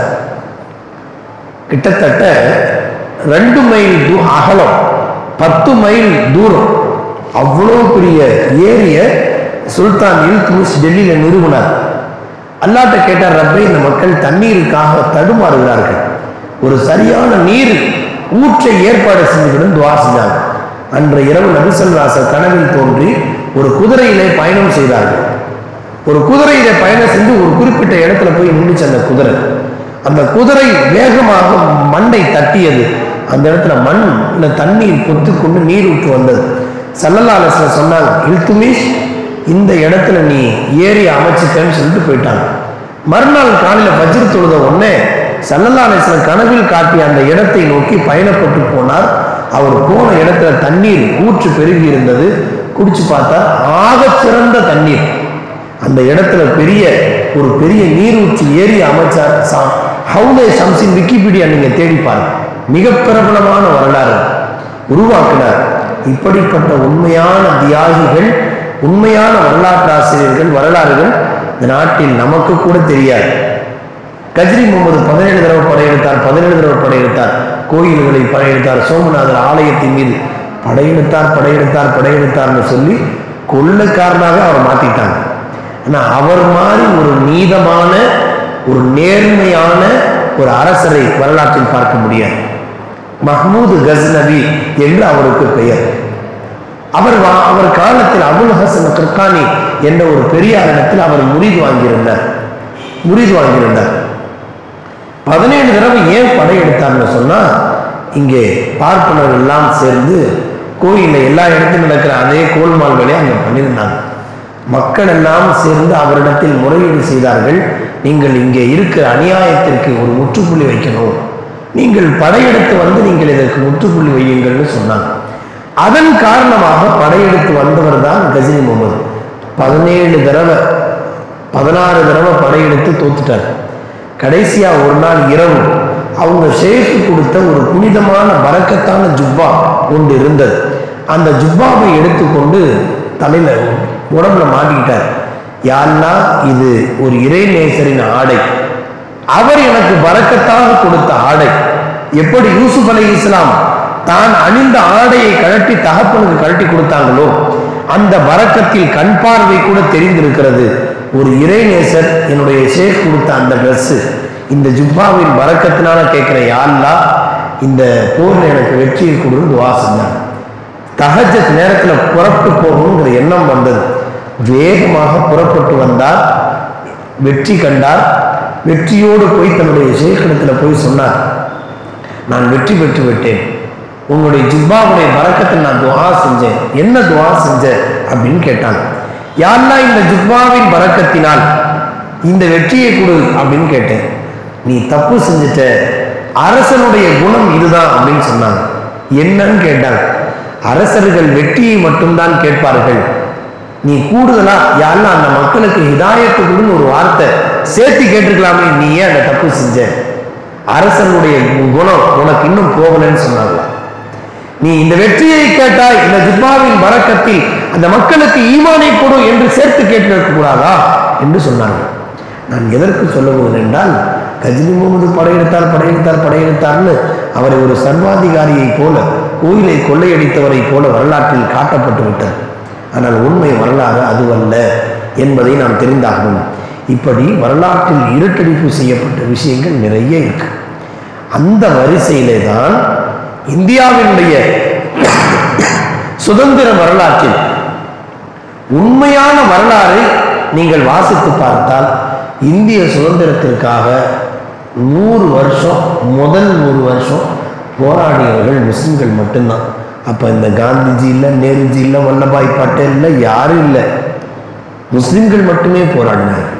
கிட்டத்தட்ட ரெண்டு மைல் தூ- அகலம் பத்து மைல் தூரம் அவ்வளோ பெரிய ஏரிய சுல்தான் இல்துமிஷ் டெல்லியில நிறுவனார் அல்லாட்ட கேட்டார் ரப்பே இந்த மக்கள் தண்ணீருக்காக தடுமாறுகிறார்கள் ஒரு சரியான நீர் ஊற்றை ஏற்பாடு செஞ்சுக்கிட்டு துவா செஞ்சாங்க அன்று இரவு நபிசல்லாசர் கனவில் தோன்றி ஒரு குதிரையிலே பயணம் செய்தார்கள் ஒரு குதிரையில பயணம் செஞ்சு ஒரு குறிப்பிட்ட இடத்துல போய் நின்றுச்சு அந்த குதிரை அந்த குதிரை வேகமாக மண்ணை தட்டியது அந்த இடத்துல மண் இந்த தண்ணீர் பொத்து கொண்டு நீர் ஊற்று வந்தது சல்லல்லா அலிஸ்ல சொன்னாங்க இல்துமிஷ் இந்த இடத்துல நீ ஏறி அமைச்சிட்டேன்னு சொல்லிட்டு போயிட்டாங்க மறுநாள் காலையில வஜ்ர் தொழுத உடனே சல்லல்லா அலிஸ்லம் கனவில் காட்டிய அந்த இடத்தை நோக்கி பயணப்பட்டு போனார் அவர் போன இடத்துல தண்ணீர் ஊற்று பெருகி இருந்தது குடிச்சு பார்த்தா ஆகச் சிறந்த தண்ணீர் அந்த இடத்துல பெரிய ஒரு பெரிய நீரூற்று ஏரி அமைச்சார் சா- ஹவுலே ஷம்சின் விக்கிபீடியா நீங்க தேடி பாருங்க மிக பிரபலமான வரலாறு உருவாக்கினார் இப்படிப்பட்ட உண்மையான தியாகிகள் உண்மையான வரலாற்று ஆசிரியர்கள் வரலாறுகள் இந்த நாட்டில் நமக்கு கூட தெரியாது கஜ்ரி முகமது பதினேழு தடவை படையெடுத்தார் பதினேழு தடவை படையெடுத்தார் கோயில்களை படையெடுத்தார் சோமநாதர் ஆலயத்தின் மீது படையெடுத்தார் படையெடுத்தார் படையெடுத்தார்னு சொல்லி கொள்ளைக்காரனாக அவர் மாத்திட்டாங்க ஆனா அவர் மாதிரி ஒரு நீதமான ஒரு நேர்மையான ஒரு அரசரை வரலாற்றில் பார்க்க முடியாது மஹ்மூது கஸ்னவி என்று அவருக்கு பெயர் அவர் வா- அவர் காலத்தில் அபுல் ஹசன் கிர்கானி என்ற ஒரு பெரியாரிடத்தில் அவர் முறிது வாங்கியிருந்தார் முறிது வாங்கியிருந்தார் பதினேழு தடவை ஏன் படையெடுத்தார்னு சொன்னா இங்கே பார்ப்பனர் எல்லாம் சேர்ந்து கோயிலில் எல்லா இடத்திலும் நடக்கிற அதே கோல்மால் வேலையை அங்கே பண்ணியிருந்தாங்க மக்கள் எல்லாம் சேர்ந்து அவரிடத்தில் முறையீடு செய்தார்கள் நீங்கள் இங்கே இருக்கிற அநியாயத்திற்கு ஒரு முற்றுப்புள்ளி வைக்கணும் நீங்கள் படையெடுத்து வந்து நீங்கள் இதற்கு முற்றுப்புள்ளி வையுங்கள்னு சொன்னாங்க அதன் காரணமாக படையெடுத்து வந்தவர் தான் கஜினி முகமது பதினேழு தடவை பதினாறு தடவை படையெடுத்து தோத்துட்டார் கடைசியா ஒரு நாள் இரவு அவங்க ஷேக்கு கொடுத்த ஒரு புனிதமான பரக்கத்தான ஜுப்பா ஒன்று இருந்தது அந்த ஜுப்பாவை எடுத்துக்கொண்டு தலையில உடம்புல மாட்டிக்கிட்டார் யாருன்னா இது ஒரு இறைநேசரின் ஆடை அவர் எனக்கு பரக்கத்தாக கொடுத்த ஆடை எப்படி யூசுப் அலை இஸ்லாம் தான் அணிந்த ஆடையை கழட்டி தகப்பனுக்கு கழட்டி கொடுத்தாங்களோ அந்த பரக்கத்தில் கண் பார்வை கூட தெரிந்திருக்கிறது ஒரு இறைநேசர் என்னுடைய ஷேக் கொடுத்த அந்த Dress இந்த ஜுப்பாவின் பரக்கத்தினால கேட்கிற யாழ்லா இந்த போர்ல எனக்கு வெற்றியை கொடுன்னு துவா செஞ்சாங்க தஹஜத் நேரத்துல புறப்பட்டு போகணுங்கிற எண்ணம் வந்தது வேகமாக புறப்பட்டு வந்தார் வெற்றி கண்டார் வெற்றியோடு போய் தன்னுடைய சேகரத்தில் போய் சொன்னார் நான் வெற்றி பெற்று விட்டேன் உங்களுடைய ஜிப்பாவுடைய பறக்கத்தை நான் துவா செஞ்சேன் என்ன துவா செஞ்சேன் அப்படின்னு கேட்டாங்க யாரெல்லாம் இந்த ஜிப்பாவின் பறக்கத்தினால் இந்த வெற்றியை கொடு அப்படின்னு கேட்டேன் நீ தப்பு செஞ்சுட்ட அரசனுடைய குணம் இதுதான் அப்படின்னு சொன்னாங்க என்னன்னு கேட்டாங்க அரசர்கள் வெற்றியை மட்டும்தான் கேட்பார்கள் நீ கூடுதலா யாரெல்லாம் அந்த மக்களுக்கு ஹிதாயத்து கொடுன்னு ஒரு வார்த்தை சேர்த்து கேட்டிருக்கலாமே நீ ஏன் அந்த தப்பு செஞ்ச அரசனுடைய குணம் உனக்கு இன்னும் போகலன்னு சொன்னாங்களா நீ இந்த வெற்றியை கேட்டாய் இந்த ஜிப்மாவின் வரக்கத்தில் அந்த மக்களுக்கு ஈமானை கொடு என்று சேர்த்து கேட்டிருக்க கூடாதா என்று சொன்னார்கள் நான் எதற்கு சொல்லுவது என்றால் கஜினி முகமது படையெடுத்தார் படையெடுத்தார் படையெடுத்தார்னு அவரை ஒரு சர்வாதிகாரியை போல கோயிலை கொள்ளையடித்தவரை போல வரலாற்றில் காட்டப்பட்டு விட்டது ஆனால் உண்மை வரலாறு அதுவல்ல என்பதை நாம் தெரிந்தாகணும் இப்படி வரலாற்றில் இருட்டடிப்பு செய்யப்பட்ட விஷயங்கள் நிறைய இருக்கு அந்த வரிசையிலே தான் இந்தியாவினுடைய சுதந்திர வரலாற்றில் உண்மையான வரலாறை நீங்கள் வாசித்து பார்த்தால் இந்திய சுதந்திரத்திற்காக நூறு வருஷம் முதல் நூறு வருஷம் போராடியவர்கள் முஸ்லிம்கள் மட்டும்தான் அப்போ இந்த காந்திஜி இல்லை நேருஜி இல்லை வல்லபாய் பட்டேல் இல்லை யாரும் இல்லை முஸ்லிம்கள் மட்டுமே போராடினார்கள்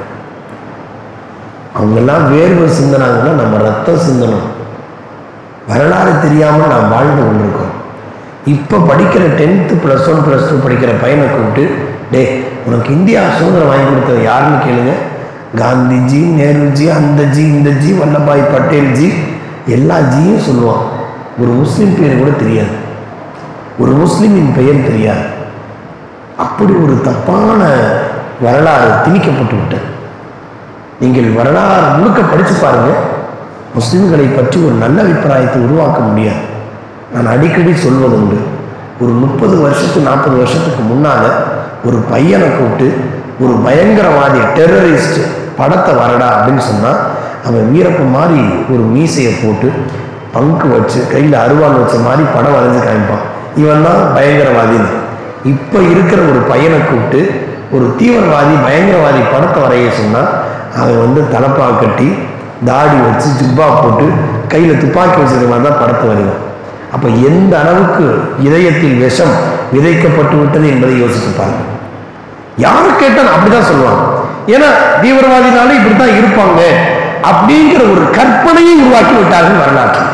அவங்கெல்லாம் வேர்வை சிந்தினாங்கன்னா நம்ம ரத்தம் சிந்தணும் வரலாறு தெரியாமல் நாம் வாழ்ந்து கொண்டிருக்கோம் இப்போ படிக்கிற tenth plus one plus two படிக்கிற பையனை கூப்பிட்டு டே உனக்கு இந்தியா சுதந்திரம் வாங்கி கொடுத்தது யாருன்னு கேளுங்க காந்திஜி நேருஜி அந்த ஜி இந்த ஜி வல்லபாய் பட்டேல் ஜி எல்லா ஜியும் சொல்லுவான் ஒரு முஸ்லீம் பேர் கூட தெரியாது ஒரு முஸ்லீமின் பெயர் தெரியாது அப்படி ஒரு தப்பான வரலாறு திணிக்கப்பட்டு விட்டது நீங்கள் வரலாறு முழுக்க படித்து பாருங்க முஸ்லிம்களை பற்றி ஒரு நல்ல அபிப்பிராயத்தை உருவாக்க முடியாது நான் அடிக்கடி சொல்வதுண்டு ஒரு முப்பது வருஷத்துக்கு நாற்பது வருஷத்துக்கு முன்னால ஒரு பையனை கூப்பிட்டு ஒரு பயங்கரவாதி டெரரிஸ்ட் படத்தை வரடா அப்படின்னு சொன்னால் அவன் வீரப்ப மாதிரி ஒரு மீசையை போட்டு பங்கு வச்சு கையில் அருவாள் வச்ச மாதிரி படம் வரைஞ்சு காமிப்பான் இவன் தான் பயங்கரவாதின்னு இப்போ இருக்கிற ஒரு பையனை கூப்பிட்டு ஒரு தீவிரவாதி பயங்கரவாதி படத்தை வரைய சொன்னால் அவன் வந்து தலப்பா கட்டி தாடி வச்சு ஜுப்பா போட்டு கையில் துப்பாக்கி வச்சிருக்க மாதிரி தான் படத்தை வரைவான் அப்போ எந்த அளவுக்கு இதயத்தில் விஷம் விதைக்கப்பட்டு விட்டது என்பதை யோசித்து பாருங்க யாரு கேட்டாலும் அப்படிதான் சொல்லுவாங்க ஏன்னா தீவிரவாதினாலே இப்படித்தான் இருப்பாங்க அப்படிங்கிற ஒரு கற்பனையை உருவாக்கி விட்டார்கள் வரலாற்றில்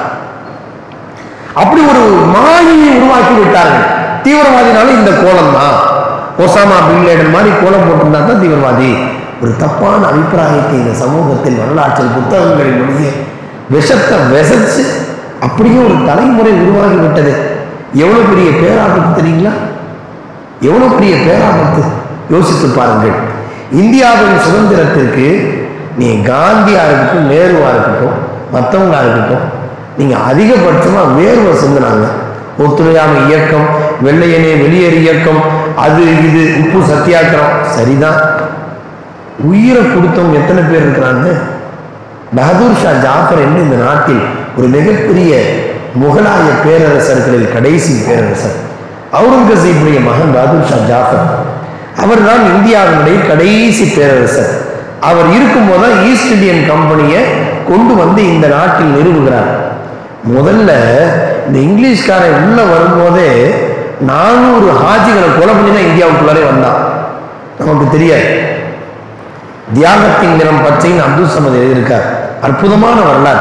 அப்படி ஒரு மாயை உருவாக்கி விட்டார்கள் தீவிரவாதினால இந்த கோலம் தான் ஒசாமா பின் லேடன் மாதிரி கோலம் போட்டிருந்தா தான் தீவிரவாதி ஒரு தப்பான அபிப்பிராயத்தை இந்த சமூகத்தில் வரலாற்றில் புத்தகங்களின் மொழியே விஷத்தை விசைச்சு அப்படியே ஒரு தலைமுறை உருவாகி விட்டது எவ்வளவு பெரிய பேராபத்து தெரியுங்களா எவ்வளவு பெரிய பேராபத்து யோசித்து பாருங்கள் இந்தியாவின் சுதந்திரத்திற்கு நீ காந்தியா இருக்கட்டும் நேருவா இருக்கட்டும் மற்றவங்களா இருக்கட்டும் நீங்க அதிகபட்சமா வேர்வை சிந்தினாங்க ஒத்துழையாமை இயக்கம் வெள்ளையனே வெளியேறு இயக்கம் அது இது உப்பு சத்தியாகிரம் சரிதான் உயிரை கொடுத்தவங்க எத்தனை பேர் இருக்கிறாங்க பகதூர் ஷா ஜாஃபர் என்று இந்த நாட்டில் ஒரு மிகப்பெரிய முகலாய பேரரசர்களில் கடைசி பேரரசர் அவுரங்கசீப்புடைய மகன் பகதூர் ஷா ஜாஃபர் அவர் தான் இந்தியாவினுடைய கடைசி பேரரசர் அவர் இருக்கும்போது தான் ஈஸ்ட் இந்தியன் கம்பெனியை கொண்டு வந்து இந்த நாட்டில் நிறுவுகிறார் முதல்ல இந்த இங்கிலீஷ்காரன் உள்ள வரும்போதே நானூறு ஹாஜிகளை கொலை பண்ணி தான் இந்தியாவுக்குள்ளாரே வந்தான் நமக்கு தெரியாது தியாகத்தின் நிறம் பச்சைன்னு அப்துல் சமத் எழுதியிருக்கார் அற்புதமான வரலாறு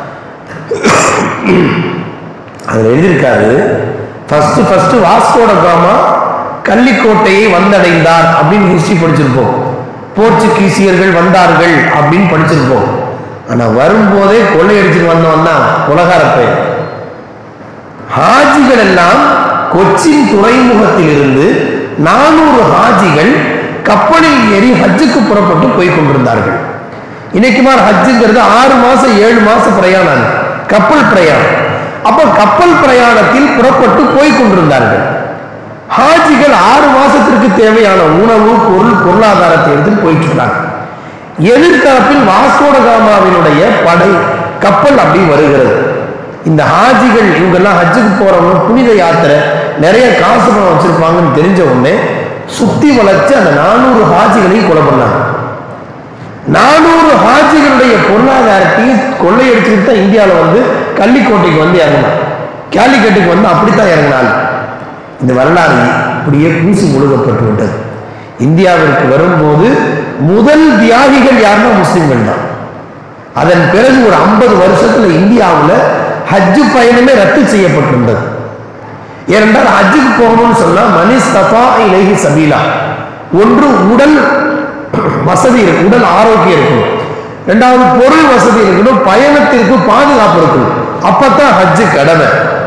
அதில் எழுதியிருக்காரு ஃபர்ஸ்ட் ஃபர்ஸ்ட் வாஸ்கோட காமா கள்ளிக்கோட்டையை வந்தடைந்தார் அப்படின்னு ஹிஸ்டரி படிச்சிருப்போம் போர்ச்சுகீசியர்கள் வந்தார்கள் அப்படின்னு படிச்சிருப்போம் ஆனா வரும்போதே கொள்ளையடிச்சிட்டு வந்தவன் தான் உலகார பெயர் ஹாஜிகள் எல்லாம் கொச்சின் துறைமுகத்திலிருந்து நானூறு ஹாஜிகள் கப்பலில் ஏறி ஹஜ்ஜுக்கு புறப்பட்டு போய் கொண்டிருந்தார்கள் இன்னைக்கு மாதிரி ஹஜ்ஜுங்கிறது ஆறு மாசம் ஏழு மாசம் பிரயாணம் அது. கப்பல் பிரயாணம் அப்ப கப்பல் பிரயாணத்தில் புறப்பட்டு போய் கொண்டிருந்தார்கள் ஹாஜிகள் ஆறு மாசத்திற்கு தேவையான உணவு பொருள் பொருளாதாரத்தை எடுத்து போயிட்டு இருக்காங்க எதிர்த்தரப்பில் வாஸ்கோட காமாவினுடைய படை கப்பல் அப்படி வருகிறது இந்த ஹாஜிகள் இவங்கெல்லாம் ஹஜ்ஜுக்கு போறவங்க புனித யாத்திரை நிறைய காசு பணம் வச்சிருப்பாங்கன்னு தெரிஞ்ச உடனே சுத்தி வளைச்சு அந்த நானூறு ஹாஜிகளையும் கொலை பண்ணாங்க நானூறு ஹாஜிகளுடைய பொருளாதாரத்தையும் கொள்ளையடிச்சுட்டு தான் இந்தியாவில் வந்து கள்ளிக்கோட்டைக்கு வந்து இறங்கினான் கேலிக்கட்டுக்கு வந்து அப்படித்தான் இறங்கினாள் இந்த வரலாறு இப்படியே பூசி முழுகப்பட்டு விட்டது இந்தியாவிற்கு வரும்போது முதல் தியாகிகள் யாருன்னா முஸ்லிம்கள் தான் அதன் பிறகு ஒரு ஐம்பது வருஷத்துல இந்தியாவுல ஹஜ்ஜு பயணமே ரத்து செய்யப்பட்டிருந்தது ஏனென்றால் ஹஜ்ஜுக்கு போகணும்னு சொன்னா மனிஸ்தபா இலகி சபீலா ஒன்று உடல் வசதி இருக்கு உடல் ஆரோக்கியம் இருக்கணும் ரெண்டாவது பொருள் வசதி இருக்கணும் பயணத்திற்கு பாதுகாப்பு இருக்கணும் அப்பதான் ஹஜ்ஜு கடமை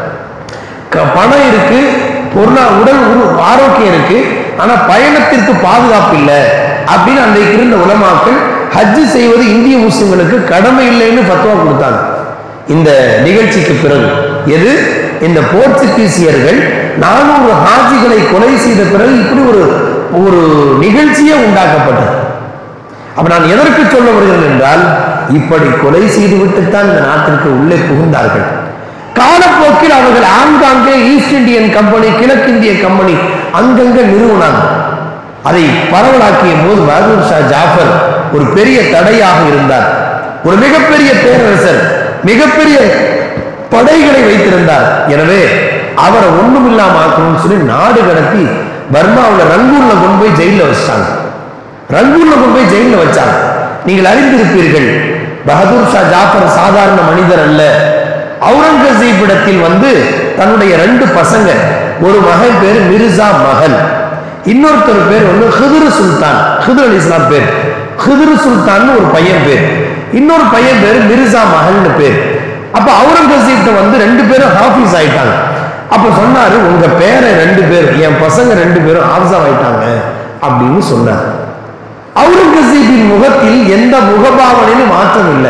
க- பணம் இருக்கு பொருளா உடல் உரு- ஆரோக்கியம் இருக்கு ஆனா பயணத்திற்கு பாதுகாப்பு இல்லை அப்படின்னு அன்றைக்கு இருந்த உலமாக்கள் ஹஜ்ஜு செய்வது இந்திய முஸ்லிம்களுக்கு கடமை இல்லைன்னு ஃபத்வா கொடுத்தாங்க இந்த நிகழ்ச்சிக்கு பிறகு எது இந்த போர்ச்சுகீசியர்கள் நானூறு ஹாஜிகளை கொலை செய்த பிறகு இப்படி ஒரு ஒரு நிகழ்ச்சியே உண்டாக்கப்பட்டது அப்ப நான் எதற்கு சொல்ல வருகிறேன் என்றால் இப்படி கொலை செய்துவிட்டுத்தான் இந்த நாட்டிற்கு உள்ளே புகுந்தார்கள் காலப்போக்கில் அவர்கள் ஆங்காங்கே ஈஸ்ட் இந்தியன் கம்பெனி கிழக்கிந்திய கம்பெனி அங்கங்க நிறுவனாங்க அதை பரவலாக்கிய போது பகதூர் ஷா ஜாஃபர் ஒரு பெரிய தடையாக இருந்தார் ஒரு மிகப்பெரிய பேரரசர் மிகப்பெரிய படைகளை வைத்திருந்தார் எனவே அவரை ஒண்ணும் இல்லாம ஆக்கணும்னு சொல்லி நாடு கடத்தி பர்மாவுல ரங்கூன்ல கொண்டு போய் ஜெயில வச்சிட்டாங்க ரங்கூன்ல கொண்டு போய் ஜெயில வச்சாங்க நீங்கள் அறிந்திருப்பீர்கள் பகதூர் ஷா ஜாஃபர் சாதாரண மனிதர் அல்ல அவுரங்கசீப் இடத்தில் வந்து தன்னுடைய ரெண்டு பசங்க ஒரு மகன் பேர் மிர்சா மகன் இன்னொருத்தர் பேர் வந்து ஹிதுரு சுல்தான் ஹிதுர் அலி இஸ்லாம் பேர் ஹிதுரு சுல்தான் ஒரு பையன் பேர் இன்னொரு பையன் பேர் மிர்சா மகன் பேர் அப்ப அவுரங்கசீப்ட வந்து ரெண்டு பேரும் ஹாஃபீஸ் ஆயிட்டாங்க அப்ப சொன்னாரு உங்க பேரை ரெண்டு பேர் என் பசங்க ரெண்டு பேரும் ஹாஃபிஸா ஆயிட்டாங்க அப்படின்னு சொன்னார் அவுரங்கசீப்பின் முகத்தில் எந்த முகபாவனையிலும் மாற்றம் இல்லை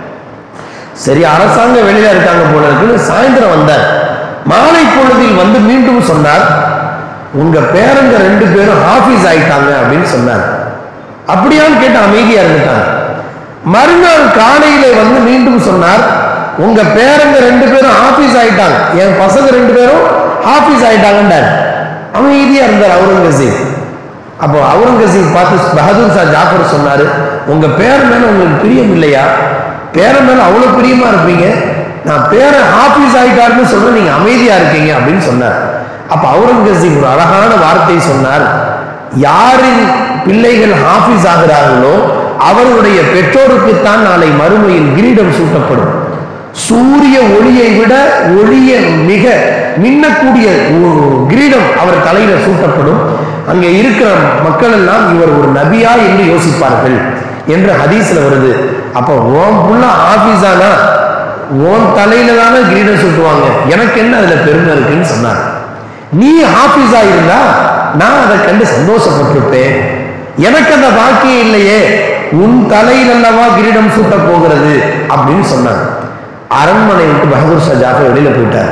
சரி அரசாங்க வெளியில இருக்காங்க போல இருக்குன்னு சாயந்தரம் வந்தார் மாலை பொழுதில் வந்து மீண்டும் சொன்னார் உங்க பேரங்க ரெண்டு பேரும் ஹாஃபீஸ் ஆயிட்டாங்க அப்படின்னு சொன்னார் அப்படியான்னு கேட்டு அமைதியா இருந்துட்டாங்க மறுநாள் காலையில வந்து மீண்டும் சொன்னார் உங்க பேரங்க ரெண்டு பேரும் ஆபீஸ் ஆயிட்டாங்க என் பசங்க ரெண்டு பேரும் ஆபீஸ் ஆயிட்டாங்கன்றார் அமைதியா இருந்தார் அவுரங்கசீப் அப்போ அவுரங்கசீப் பார்த்து பகதூர் ஷா ஜாஃபர் சொன்னாரு உங்க பேர் மேல உங்களுக்கு பிரியம் இல்லையா பேரன் மேல அவ்வளவு பிரியமா இருப்பீங்க நான் பேரன் ஆபீஸ் ஆயிட்டாருன்னு சொல்ல நீங்க அமைதியா இருக்கீங்க அப்படின்னு சொன்னார் அப்ப அவுரங்கசீப் ஒரு அழகான வார்த்தை சொன்னார் யாரின் பிள்ளைகள் ஹாஃபிஸ் ஆகிறார்களோ அவர்களுடைய பெற்றோருக்குத்தான் நாளை மறுமையில் கிரீடம் சூட்டப்படும் சூரிய ஒளியை விட ஒளிய மிக மின்னக்கூடிய ஒரு கிரீடம் அவர் தலையில சூட்டப்படும் அங்கே இருக்கிற மக்கள் எல்லாம் இவர் ஒரு நபியா என்று யோசிப்பார்கள் என்று ஹதீஸ்ல வருது அப்ப ஓம் புள்ள ஆபீஸானா ஓன் தலையில தானே கிரீடம் சூட்டுவாங்க எனக்கு என்ன அதுல பெருமை இருக்குன்னு சொன்னார் நீ ஆபீஸா இருந்தா நான் அதை கண்டு சந்தோஷப்பட்டிருப்பேன் எனக்கு அந்த பாக்கியம் இல்லையே உன் தலையில் அல்லவா கிரீடம் சூட்ட போகிறது அப்படின்னு சொன்னாங்க அரண்மனை விட்டு பகதூர் ஷா ஜாஃபர் வெளியில போயிட்டார்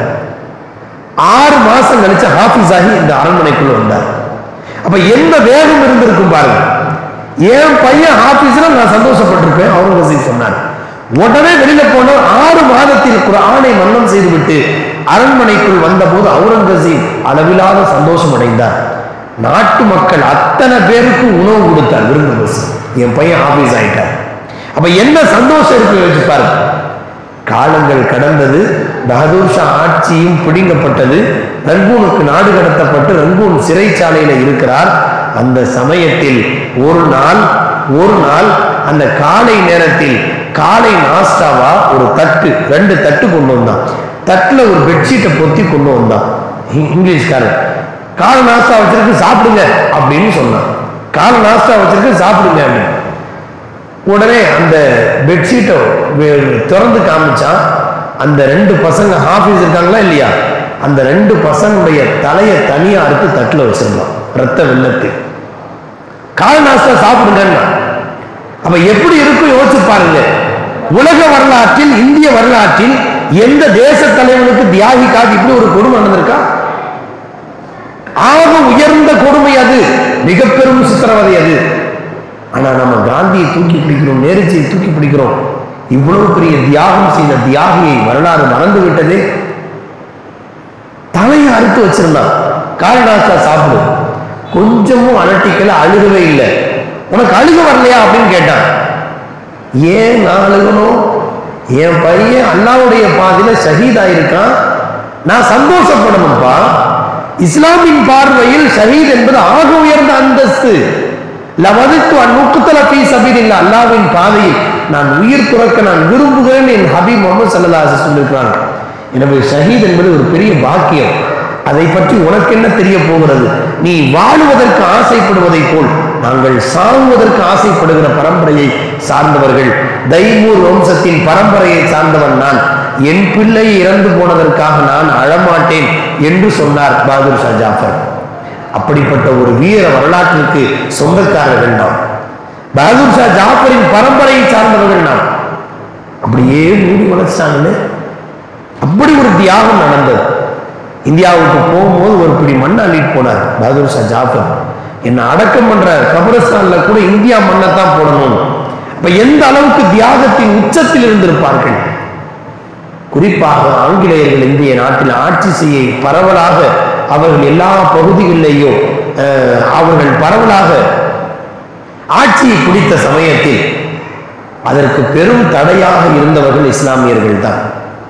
ஆறு மாசம் கழிச்சு ஹாஃபிஸ் ஆகி இந்த அரண்மனைக்குள்ள வந்தார் அப்ப என்ன வேகம் இருந்திருக்கும் பாருங்க என் பையன் ஹாஃபிஸ்ல நான் சந்தோஷப்பட்டிருப்பேன் அவுரங்கசீப் சொன்னார் உடனே வெளியில போன ஆறு மாதத்தில் குரானை மன்னம் செய்துவிட்டு அரண்மனைக்குள் வந்தபோது அவுரங்கசீப் அளவிலாத சந்தோஷம் அடைந்தார் நாட்டு மக்கள் அத்தனை பேருக்கு உணவு கொடுத்தார் விருந்து பஸ் என் பையன் ஆபீஸ் ஆயிட்டார் அப்ப என்ன சந்தோஷம் இருக்கு யோசிச்சு பாருங்க காலங்கள் கடந்தது பகதூர் ஷா ஆட்சியும் பிடுங்கப்பட்டது ரங்கூனுக்கு நாடு கடத்தப்பட்டு ரங்கூன் சிறைச்சாலையில இருக்கிறார் அந்த சமயத்தில் ஒரு நாள் ஒரு நாள் அந்த காலை நேரத்தில் காலை நாஸ்டாவா ஒரு தட்டு ரெண்டு தட்டு கொண்டு வந்தான் தட்டுல ஒரு பெட்ஷீட்டை பொத்தி கொண்டு வந்தான் இ- இங்கிலீஷ்காரன் காலை நாஸ்டா வச்சிருக்கு சாப்பிடுங்க அப்படின்னு சொன்னான் காலை நாஸ்டா வச்சிருக்கு சாப்பிடுங்க அப்படின்னு உடனே அந்த பெட்ஷீட்டை வே- திறந்து காமிச்சான் அந்த ரெண்டு பசங்க ஹாஃபீஸ் இருக்காங்களா இல்லையா அந்த ரெண்டு பசங்களுடைய தலையை தனியா அறுத்து தட்டுல வச்சிருந்தான் ரத்த வெள்ளத்து கால் நாஸ்டா சாப்பிடுங்கன்னா அப்ப எப்படி இருக்கும் யோசிச்சு பாருங்க உலக வரலாற்றில் இந்திய வரலாற்றில் எந்த தேச தலைவனுக்கு தியாகிக்காக இப்படி ஒரு கொடுமை நடந்திருக்கா ஆக உயர்ந்த கொடுமை அது மிக பெரும் சித்திரவதை அது ஆனா நம்ம காந்தியை தூக்கி பிடிக்கிறோம் நேருச்சியை தூக்கி பிடிக்கிறோம் இவ்வளவு பெரிய தியாகம் செய்த தியாகியை வரலாறு மறந்து விட்டதே தலையை அறுத்து வச்சிருந்தான் காரணாஸ்தா சாப்பிடு கொஞ்சமும் அலட்டிக்கல அழுகவே இல்லை உனக்கு அழுக வரலையா அப்படின்னு கேட்டான் ஏன் நான் அழுகணும் என் பையன் அல்லாவுடைய பாதையில ஷஹீத் ஆயிருக்கான் நான் சந்தோஷப்படணும்ப்பா இஸ்லாமின் பார்வையில் ஷஹீத் என்பது ஆக உயர்ந்த அந்தஸ்து லவதித்து அந்நுக்குத்தல பீ சபீரில்லா அல்லாவின் பாதையில் நான் உயிர் துறக்க நான் விரும்புகிறேன் என் ஹபீப் முகமது சல்லல்லாஹு சொல்லியிருக்கிறாங்க எனவே ஷஹீத் என்பது ஒரு பெரிய பாக்கியம் அதை பற்றி உனக்கு என்ன தெரிய போகிறது நீ வாழுவதற்கு ஆசைப்படுவதைப் போல் நாங்கள் சாகுவதற்கு ஆசைப்படுகிற பரம்பரையை சார்ந்தவர்கள் தைமூர் வம்சத்தின் பரம்பரையை சார்ந்தவன் நான் என் பிள்ளை இறந்து போனதற்காக நான் அழமாட்டேன் என்று சொன்னார் பகதூர் ஷா ஜாஃபர் அப்படிப்பட்ட ஒரு வீர வரலாற்றிற்கு சொந்தக்காரர்கள் நாம் பகதூர் ஷா ஜாஃபரின் பரம்பரையை சார்ந்தவர்கள் நாம் அப்படியே மூடி வளர்ச்சாங்கன்னு அப்படி ஒரு தியாகம் நடந்தது இந்தியாவுக்கு போகும்போது ஒரு பிடி மண் அள்ளிட்டு போனார் பகதூர் ஷா ஜாஃபர் என்ன அடக்கம் பண்ற கபரஸ்தான்ல கூட இந்தியா மண்ணை தான் போடணும் அப்ப எந்த அளவுக்கு தியாகத்தின் உச்சத்தில் இருந்திருப்பார்கள் குறிப்பாக ஆங்கிலேயர்கள் இந்திய நாட்டில் ஆட்சி செய்ய பரவலாக அவர்கள் எல்லா பகுதிகளிலேயும் அஹ், அவர்கள் பரவலாக ஆட்சியை பிடித்த சமயத்தில் அதற்கு பெரும் தடையாக இருந்தவர்கள் இஸ்லாமியர்கள் தான்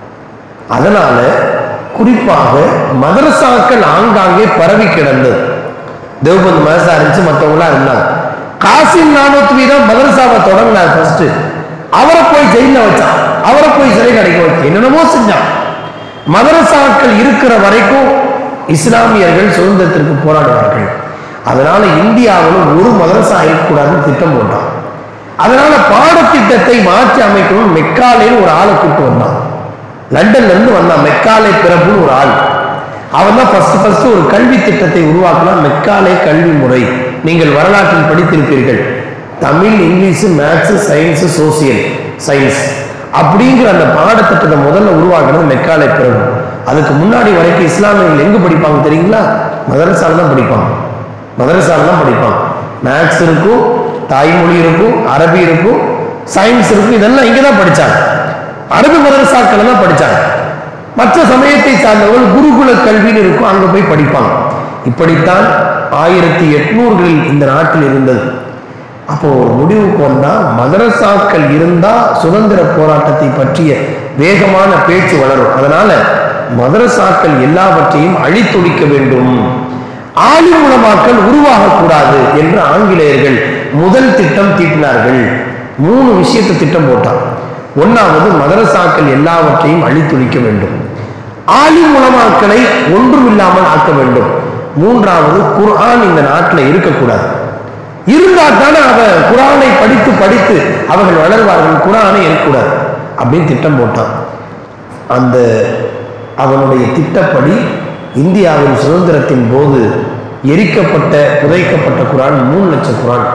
அதனால குறிப்பாக மதரசாக்கள் ஆங்காங்கே பரவி கிடந்தது தேவபந்து மதரசா இருந்துச்சு மற்றவங்களாம் இருந்தாங்க காசிம் நானூத்வி தான் மதரசாவை தொடங்கினார் ஃபர்ஸ்ட் அவரை போய் ஜெயில வச்சான் அவரை போய் சிறை கிடைக்க வச்சு என்னென்னமோ செஞ்சான் மதரசாக்கள் இருக்கிற வரைக்கும் இஸ்லாமியர்கள் சுதந்திரத்திற்கு போராடுவார்கள் அதனால இந்தியாவிலும் ஒரு மதரசா இருக்கக்கூடாதுன்னு திட்டம் போட்டான் அதனால பாடத்திட்டத்தை மாற்றி அமைக்கணும் மெக்காலேன்னு ஒரு ஆளை கூப்பிட்டு வந்தான் லண்டன்ல இருந்து வந்தான் மெக்காலே பிரபுன்னு ஒரு ஆள் அவன் தான் ஃபர்ஸ்ட் ஃபர்ஸ்ட் ஒரு கல்வி திட்டத்தை உருவாக்கினா மெக்காலே கல்வி முறை நீங்கள் வரலாற்றில் படித்திருப்பீர்கள் Tamil English maths science social science அப்படிங்கிற அந்த பாடத்திட்டத்தை முதல்ல உருவாக்குனது மெக்காலே பிரபு அதுக்கு முன்னாடி வரைக்கும் இஸ்லாமியர்கள் எங்க படிப்பாங்க தெரியுங்களா மதரசால தான் படிப்பாங்க மதரசால தான் படிப்பாங்க மேத்ஸ் இருக்கும் தாய்மொழி இருக்கும் அரபி இருக்கும் சயின்ஸ் இருக்கும் இதெல்லாம் இங்கே தான் படிச்சாங்க அரபு மதரசாக்கள் தான் படிச்சாங்க மற்ற சமயத்தை சார்ந்தவர்கள் குருகுல கல்வின்னு இருக்கும் அங்க போய் படிப்பாங்க இப்படித்தான் ஆயிரத்தி எட்நூறுகளில் இந்த நாட்டில் இருந்தது அப்போ ஒரு முடிவுக்கு வந்தா மதரசாக்கள் இருந்தா சுதந்திர போராட்டத்தை பற்றிய வேகமான பேச்சு வளரும் அதனால மதரசாக்கள் எல்லாவற்றையும் அழித்தொழிக்க வேண்டும் ஆலிம் உலமாக்கள் உருவாகக்கூடாது என்று ஆங்கிலேயர்கள் முதல் திட்டம் தீட்டினார்கள் மூணு விஷயத்தை திட்டம் போட்டான் ஒன்னாவது மதரசாக்கள் எல்லாவற்றையும் அழித்தொழிக்க வேண்டும் ஆலிம் உலமாக்களை ஒன்றும் இல்லாமல் ஆக்க வேண்டும் மூன்றாவது குர்ஆன் இந்த நாட்டில் இருக்கக்கூடாது இருந்தா தானே அவன் குரானை படித்து படித்து அவர்கள் வளர்வார்கள் குரானை இருக்கக்கூடாது அப்படின்னு திட்டம் போட்டான் அந்த அவனுடைய திட்டப்படி இந்தியாவின் சுதந்திரத்தின் போது எரிக்கப்பட்ட புதைக்கப்பட்ட குரான் மூணு லட்சம் குரான்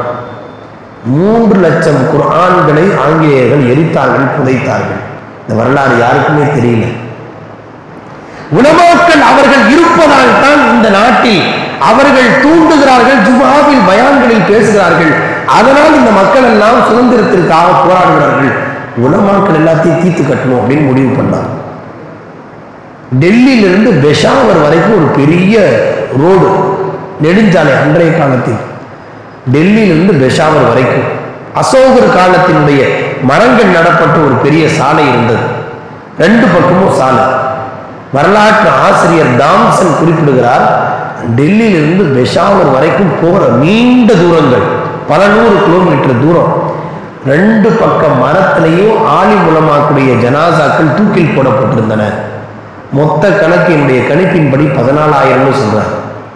மூன்று லட்சம் குர்ஆன்களை ஆங்கிலேயர்கள் எரித்தார்கள் புதைத்தார்கள் இந்த வரலாறு யாருக்குமே தெரியல உலமாக்கள் அவர்கள் இருப்பதால் தான் இந்த நாட்டில் அவர்கள் தூண்டுகிறார்கள் ஜுமாவில் பயான்களில் பேசுகிறார்கள் அதனால் இந்த மக்கள் எல்லாம் சுதந்திரத்திற்காக போராடுகிறார்கள் உலமாக்கள் எல்லாத்தையும் தீர்த்து கட்டணும் அப்படின்னு முடிவு பண்ணாங்க டெல்லியிலிருந்து பெஷாவர் வரைக்கும் ஒரு பெரிய ரோடு நெடுஞ்சாலை அன்றைய காலத்தில் டெல்லியிலிருந்து பெஷாவர் வரைக்கும் அசோகர் காலத்தினுடைய மரங்கள் நடப்பட்ட ஒரு பெரிய சாலை இருந்தது ரெண்டு பக்கமும் சாலை வரலாற்று ஆசிரியர் தாம்சன் குறிப்பிடுகிறார் டெல்லியிலிருந்து பெஷாவர் வரைக்கும் போகிற நீண்ட தூரங்கள் பல நூறு கிலோமீட்டர் தூரம் ரெண்டு பக்க மரத்திலையும் ஆலி மூலமாக்குடைய ஜனாசாக்கள் தூக்கில் போடப்பட்டிருந்தன மொத்த கணக்கினுடைய கணிப்பின்படி பதினாலாயிரம்னு சொல்றார்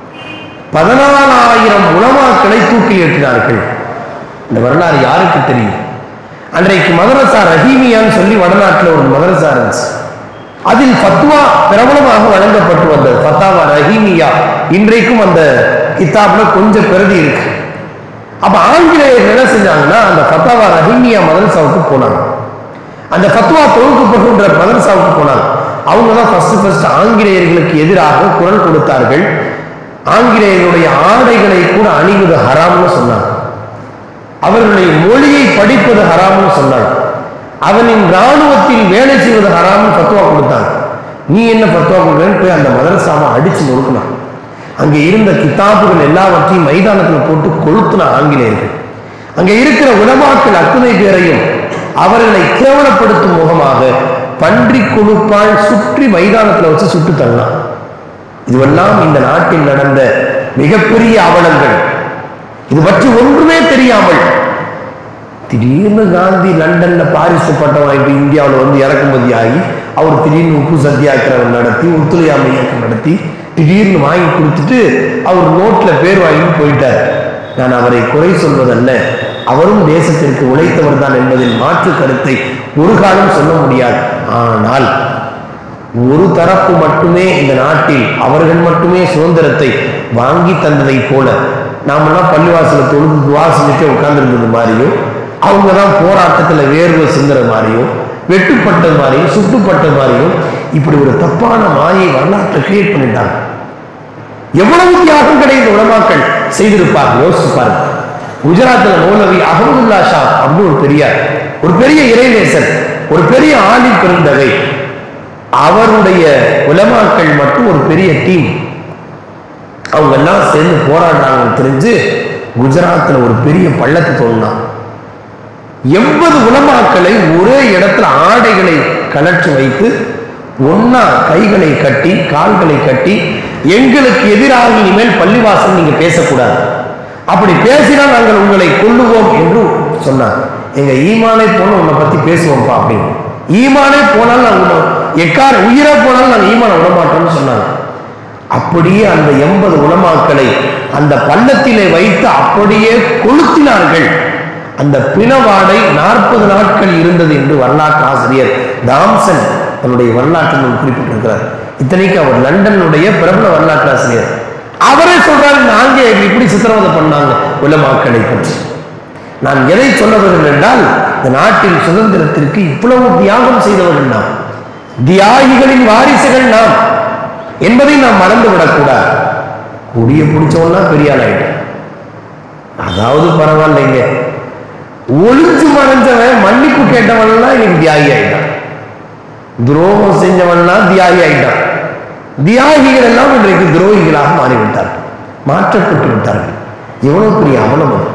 பதினாலாயிரம் உலமாக்களை தூக்கி ஏற்றினார்கள் இந்த வரலாறு யாருக்கு தெரியும் அன்றைக்கு மதரசா ரஹீமியான்னு சொல்லி வடநாட்டில் ஒரு மதரசா இருந்துச்சு அதில் ஃபத்வா பிரபலமாக வழங்கப்பட்டு வந்தது ஃபத்தாவா ரஹீமியா இன்றைக்கும் அந்த கிதாப்ல கொஞ்சம் பிரதி இருக்கு அப்ப ஆங்கிலேயர் என்ன செஞ்சாங்கன்னா அந்த ஃபத்தாவா ரஹீமியா மதரசாவுக்கு போனாங்க அந்த ஃபத்வா தொகுக்கப்படுகின்ற மதரசாவுக்கு போனாங்க அவங்க தான் ஃபர்ஸ்ட் ஃபர்ஸ்ட் ஆங்கிலேயர்களுக்கு எதிராக குரல் கொடுத்தார்கள் ஆங்கிலேயர்களுடைய ஆடைகளை கூட அணிவது ஹராம்னு சொன்னாங்க அவர்களுடைய மொழியை படிப்பது ஹராம்னு சொன்னாங்க அவனின் இராணுவத்தில் வேலை செய்வது ஹராம்னு ஃபத்வா கொடுத்தாங்க நீ என்ன ஃபத்வா கொடுக்குறேன்னு போய் அந்த மதரசாவை அடிச்சு நொறுக்கினான் அங்கே இருந்த கிதாபுகள் எல்லாவற்றையும் மைதானத்தில் போட்டு கொளுத்தின ஆங்கிலேயர்கள் அங்கே இருக்கிற உலமாக்கள் அத்தனை பேரையும் அவர்களை கேவலப்படுத்தும் முகமாக பன்றி கொழுப்பால் சுற்றி மைதானத்துல வச்சு சுட்டு தள்ளலாம் இதுவெல்லாம் இந்த நாட்டில் நடந்த மிகப்பெரிய அவலங்கள் இது பற்றி ஒன்றுமே தெரியாமல் திடீர்னு காந்தி லண்டன்ல பாரிஸ் பட்டம் வாங்கிட்டு இந்தியாவில் வந்து இறக்குமதி ஆகி அவர் திடீர்னு உப்பு சத்தியாகிரகம் நடத்தி ஒத்துழையாமை இயக்கம் நடத்தி திடீர்னு வாங்கி கொடுத்துட்டு அவர் நோட்ல பேர் வாங்கிட்டு போயிட்டார் நான் அவரை குறை சொல்வதல்ல அவரும் தேசத்திற்கு உழைத்தவர் தான் என்பதில் மாற்று கருத்தை ஒரு காலம் சொல்ல முடியாது ஆனால் ஒரு தரப்பு மட்டுமே இந்த நாட்டில் அவர்கள் மட்டுமே சுதந்திரத்தை வாங்கி தந்ததை போல நாமெல்லாம் பள்ளிவாசல தொழுது துவா செஞ்சுட்டு உட்கார்ந்துருந்தது மாதிரியும் அவங்க தான் போராட்டத்தில் வேர்வை சிந்துற மாதிரியும் வெட்டுப்பட்டது மாதிரியும் சுட்டுப்பட்டது மாதிரியும் இப்படி ஒரு தப்பான மாயை வரலாற்றை கிரியேட் பண்ணிட்டாங்க எவ்வளவு தியாகங்களை இந்த உலமாக்கள் செய்திருப்பாங்க யோசிச்சு பாருங்க குஜராத்ல மௌலவி அகமதுல்லா ஷா அப்படின்னு ஒரு பெரியார் ஒரு பெரிய இறைநேசர் ஒரு பெரிய ஆலிம் பெருந்தகை அவருடைய உலமாக்கள் மட்டும் ஒரு பெரிய டீம் அவங்க எல்லாம் சேர்ந்து போராடுறாங்கன்னு தெரிஞ்சு குஜராத்ல ஒரு பெரிய பள்ளத்தை தோணுனான் எண்பது உலமாக்களை ஒரே இடத்துல ஆடைகளை கலற்றி வைத்து ஒன்னா கைகளை கட்டி கால்களை கட்டி எங்களுக்கு எதிராக இனிமேல் பள்ளிவாசல் நீங்க பேசக்கூடாது அப்படி பேசினால் நாங்கள் உங்களை கொல்லுவோம் என்று சொன்னார் எங்க ஈமானை போன உன்னை பத்தி பேசுவோம்ப்பா அப்படின்னு ஈமானே போனால் நாங்கள் எக்கார உயிரா போனாலும் நாங்கள் ஈமான விட மாட்டோம்னு சொன்னாங்க அப்படியே அந்த எண்பது உலமாக்களை அந்த பள்ளத்திலே வைத்து அப்படியே கொளுத்தினார்கள் அந்த பிணவாடை நாற்பது நாட்கள் இருந்தது என்று வரலாற்று ஆசிரியர் தாம்சன் தன்னுடைய வரலாற்று நூல் குறிப்பிட்டிருக்கிறார் இத்தனைக்கு அவர் லண்டனுடைய பிரபல வரலாற்று ஆசிரியர் அவரே சொல்றாரு இந்த ஆங்கிலேயர்கள் இப்படி சித்திரவதை பண்ணாங்க உலமாக்களை பற்றி நான் எதை சொல்ல வருகிறேன் என்றால் இந்த நாட்டின் சுதந்திரத்திற்கு இவ்வளவு தியாகம் செய்தவர்கள் நாம் தியாகிகளின் வாரிசுகள் நாம் என்பதை நாம் மறந்து விடக்கூடாது கொடிய பிடிச்சவன்னா பெரிய ஆள் ஆயிட்டோம் அதாவது பரவாயில்லைங்க ஒளிஞ்சு மறைஞ்சவன் மன்னிப்பு கேட்டவன்லாம் இன்னைக்கு தியாகி ஆயிட்டான் துரோகம் செஞ்சவன்லாம் தியாகி ஆயிட்டான் தியாகிகள் எல்லாம் இன்றைக்கு துரோகிகளாக மாறிவிட்டார்கள் மாற்றப்பட்டு விட்டார்கள் எவ்வளவு பெரிய அவலம் அது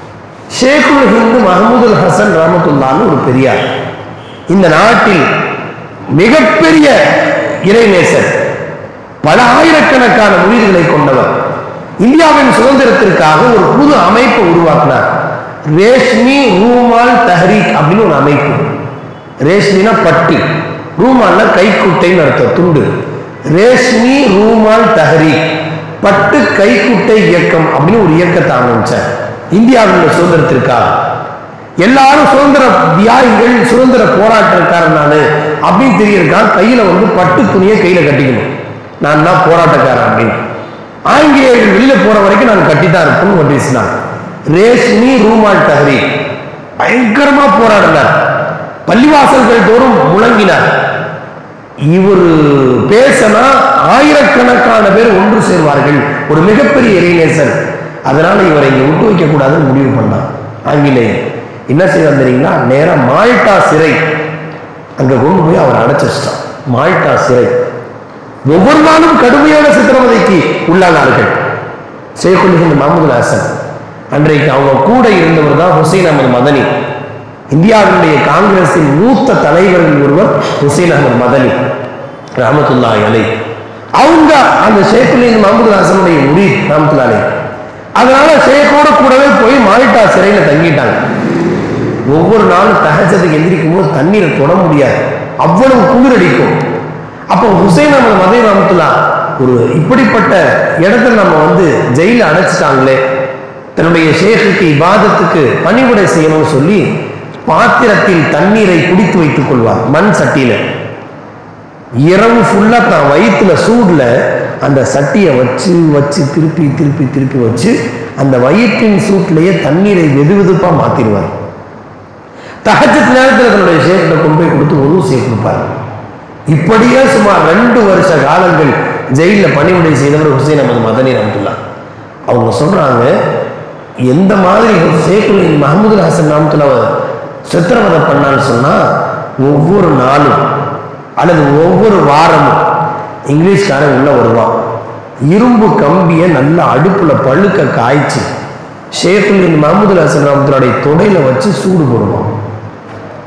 ஷேகுல் ஹிந்து மஹமூதுல் ஹசன் ரஹமத்துல்லான்னு ஒரு பெரியார் இந்த நாட்டில் மிகப்பெரிய இறைநேசர் பல ஆயிரக்கணக்கான முறிவுகளை கொண்டவர் இந்தியாவின் சுதந்திரத்திற்காக ஒரு புது அமைப்பை உருவாக்கினார் ரேஷ்மி ரூமால் தஹரீக் அப்படின்னு ஒரு அமைப்பு ரேஷ்மினா பட்டு ரூமால்னா கைக்குட்டைன்னு அர்த்தம் துண்டு ரேஷ்மி ரூமால் தஹரீக் பட்டு கைக்குட்டை இயக்கம் அப்படின்னு ஒரு இயக்கத்தை ஆரம்பிச்சார் இந்தியாவின் சுதந்திரத்திற்காக எல்லாரும் சுதந்திர தியாகிகள் சுதந்திர போராட்டக்காரன் நானு அப்படின்னு தெரியறதுக்காக கையில வந்து பட்டு துணியை கையில கட்டிக்கணும் நான் தான் போராட்டக்காரன் அப்படின்னு ஆங்கிலேயர்கள் வெளியில போற வரைக்கும் நான் கட்டித்தான் இருப்போம்னு ஒரு பேசினாங்க ரேஷ்மி ரூமால் தஹரி பயங்கரமா போராடினார் பள்ளிவாசல்கள் தோறும் முழங்கினார் இவர் பேசினா ஆயிரக்கணக்கான பேர் ஒன்று சேர்வார்கள் ஒரு மிகப்பெரிய இறைநேசர் அதனால இவரை இங்க விட்டு வைக்க கூடாதுன்னு முடிவு பண்ணான் ஆங்கிலேயர் என்ன செய்தார் தெரியுங்களா நேரா மால்டா சிறை அங்க கொண்டு போய் அவர் அடைச்சு வச்சிட்டான் மால்டா சிறை ஒவ்வொரு நாளும் கடுமையான சித்திரவதைக்கு உள்ளானார்கள் ஷேகுல் மஹமது ஹசன் அன்றைக்கு அவங்க கூட இருந்தவர் தான் ஹுசைன் அகமது மதனி இந்தியாவினுடைய காங்கிரசின் மூத்த தலைவர்கள் ஒருவர் ஹுசைன் அகமது மதனி ரஹமத்துல்லா அலை அவங்க அந்த ஷேகுலின் மஹமது ஹசனுடைய முடி ரஹமத்துல்லா அலை அதனால ஷேக்கோட கூடவே போய் மால்டா சிறையில தங்கிட்டாங்க ஒவ்வொரு நாளும் தகச்சதுக்கு எந்திரிக்கும் போது தண்ணீரை தொட முடியாது அவ்வளவு குளிர் அடிக்கும் அப்போ ஹுசைன் அகமது மதனி ரஹமத்துல்லா ஒரு இப்படிப்பட்ட இடத்துல நம்ம வந்து ஜெயில அடைச்சிட்டாங்களே தன்னுடைய ஷேഖுக்கு இபாதத்துக்கு பணிவிடை செய்யணும்னு சொல்லி பாத்திரத்தில் தண்ணீரை குடித்து வைத்துக் கொள்வார் மண் சட்டியில இரவு ஃபுல்லா தான் வயிற்றுல சூடுல அந்த சட்டியை வச்சு வச்சு திருப்பி திருப்பி திருப்பி வச்சு அந்த வயிற்றின் சூட்லயே தண்ணீரை வெது வெதுப்பா மாத்திடுவார் தகச்சத்து நேரத்தில் தன்னுடைய ஷேக்கிட்ட கொண்டு போய் கொடுத்து உதவு செய்ய கொடுப்பார் இப்படியே சுமார் ரெண்டு வருஷ காலங்கள் ஜெயிலில் பணிவிடை செய்தவர் ஹுசைன் அகமது மதனி ரஹமத்துல்லா அவங்க சொல்றாங்க எந்த மாதிரி ஷேக்குல் மஹமூதுல் ஹசன் நாமத்துலாவை சித்திரவதை பண்ணான்னு சொன்னா ஒவ்வொரு நாளும் அல்லது ஒவ்வொரு வாரமும் இங்கிலீஷ்காரன் உள்ள வருவான் இரும்பு கம்பியை நல்லா அடுப்புல பழுக்க காய்ச்சி ஷேக்குல் மஹமூதுல் ஹசன் நாமத்துலாவுடைய தொடையில வச்சு சூடு போடுவான்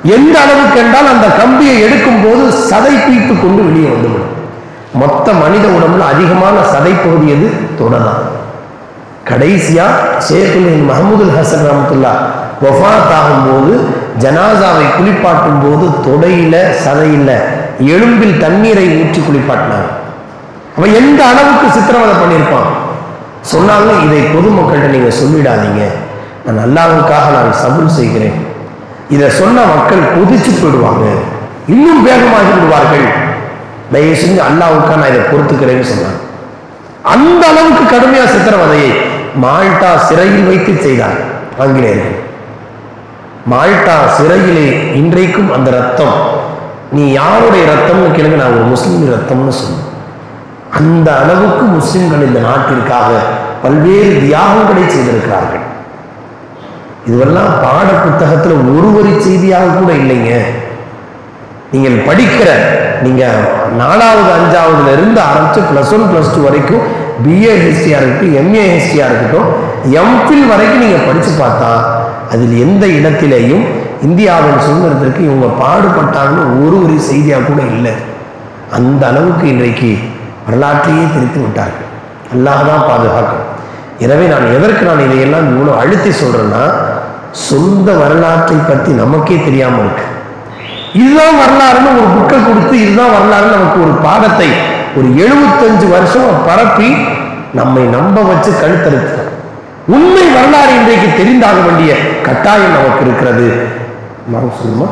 எந்த அளவுக்கு என்றால் அந்த கம்பியை எடுக்கும் போது சதை பீத்து கொண்டு வெளியே வந்துவிடும் மொத்த மனித உடம்புல அதிகமான சதை பகுதி எது தொடதான் கடைசியா ஷேகுலின் மஹமூதுல் ஹசன் ரஹமத்துல்லா வஃபாத் ஆகும்போது ஜனாசாவை குளிப்பாட்டும் போது தொடையில சதையில எலும்பில் தண்ணீரை ஊற்றி குளிப்பாட்டினாங்க அவன் எந்த அளவுக்கு சித்திரவதை பண்ணியிருப்பான் சொன்னாங்க இதை பொதுமக்கள்கிட்ட நீங்க சொல்லிடாதீங்க நான் அல்லாவுக்காக நான் சபுல் செய்கிறேன் இதை சொன்ன மக்கள் கொதிச்சு போயிடுவாங்க இன்னும் வேகமாகி விடுவார்கள் தயவு செஞ்சு அல்லாவுக்காக நான் இதை பொறுத்துக்கிறேன்னு சொன்னாங்க அந்த அளவுக்கு கடுமையா சித்திரவதையை மால்டா சிறையில் வைத்து செய்தார் ஆங்கிலேயர்கள் மால்டா சிறையிலே இன்றைக்கும் அந்த ரத்தம் நீ யாருடைய ரத்தம்னு கேளுங்க நான் ஒரு முஸ்லிம் ரத்தம்னு சொன்னேன் அந்த அளவுக்கு முஸ்லிம்கள் இந்த நாட்டிற்காக பல்வேறு தியாகங்களை செய்திருக்கிறார்கள் இதுவெல்லாம் பாட புத்தகத்துல ஒரு வரி செய்தியாக கூட இல்லைங்க நீங்கள் படிக்கிற நீங்க நாலாவது அஞ்சாவதுல இருந்து ஆரம்பிச்சு பிளஸ் ஒன் பிளஸ் டூ வரைக்கும் பிஏ ஹிஸ்டியா இருக்கட்டும் எம்ஏ ஹிஸ்டியா இருக்கட்டும் எம்ஃபில் வரைக்கும் நீங்க படிச்சு பார்த்தா அதில் எந்த இடத்திலேயும் இந்தியாவின் சுதந்திரத்திற்கு இவங்க பாடுபட்டாங்கன்னு ஒரு ஒரு செய்தியா கூட இல்லை அந்த அளவுக்கு இன்றைக்கு வரலாற்றையே திரித்து விட்டார்கள் அல்லாஹ் தான் பாதுகாக்கும் எனவே நான் எதற்கு நான் இதையெல்லாம் இவ்வளோ அழுத்தி சொல்றேன்னா சொந்த வரலாற்றை பற்றி நமக்கே தெரியாம இருக்கு இதுதான் வரலாறுன்னு ஒரு புக்கை கொடுத்து இதுதான் வரலாறுன்னு நமக்கு ஒரு பாடத்தை ஒரு எழுபத்தஞ்சு வருஷம் பரப்பி நம்மை நம்ப வச்சு கழுத்தறுத்து உண்மை வரலாறு இன்றைக்கு தெரிந்தாக வேண்டிய கட்டாயம் நமக்கு இருக்கிறது நான் சொல்லுமா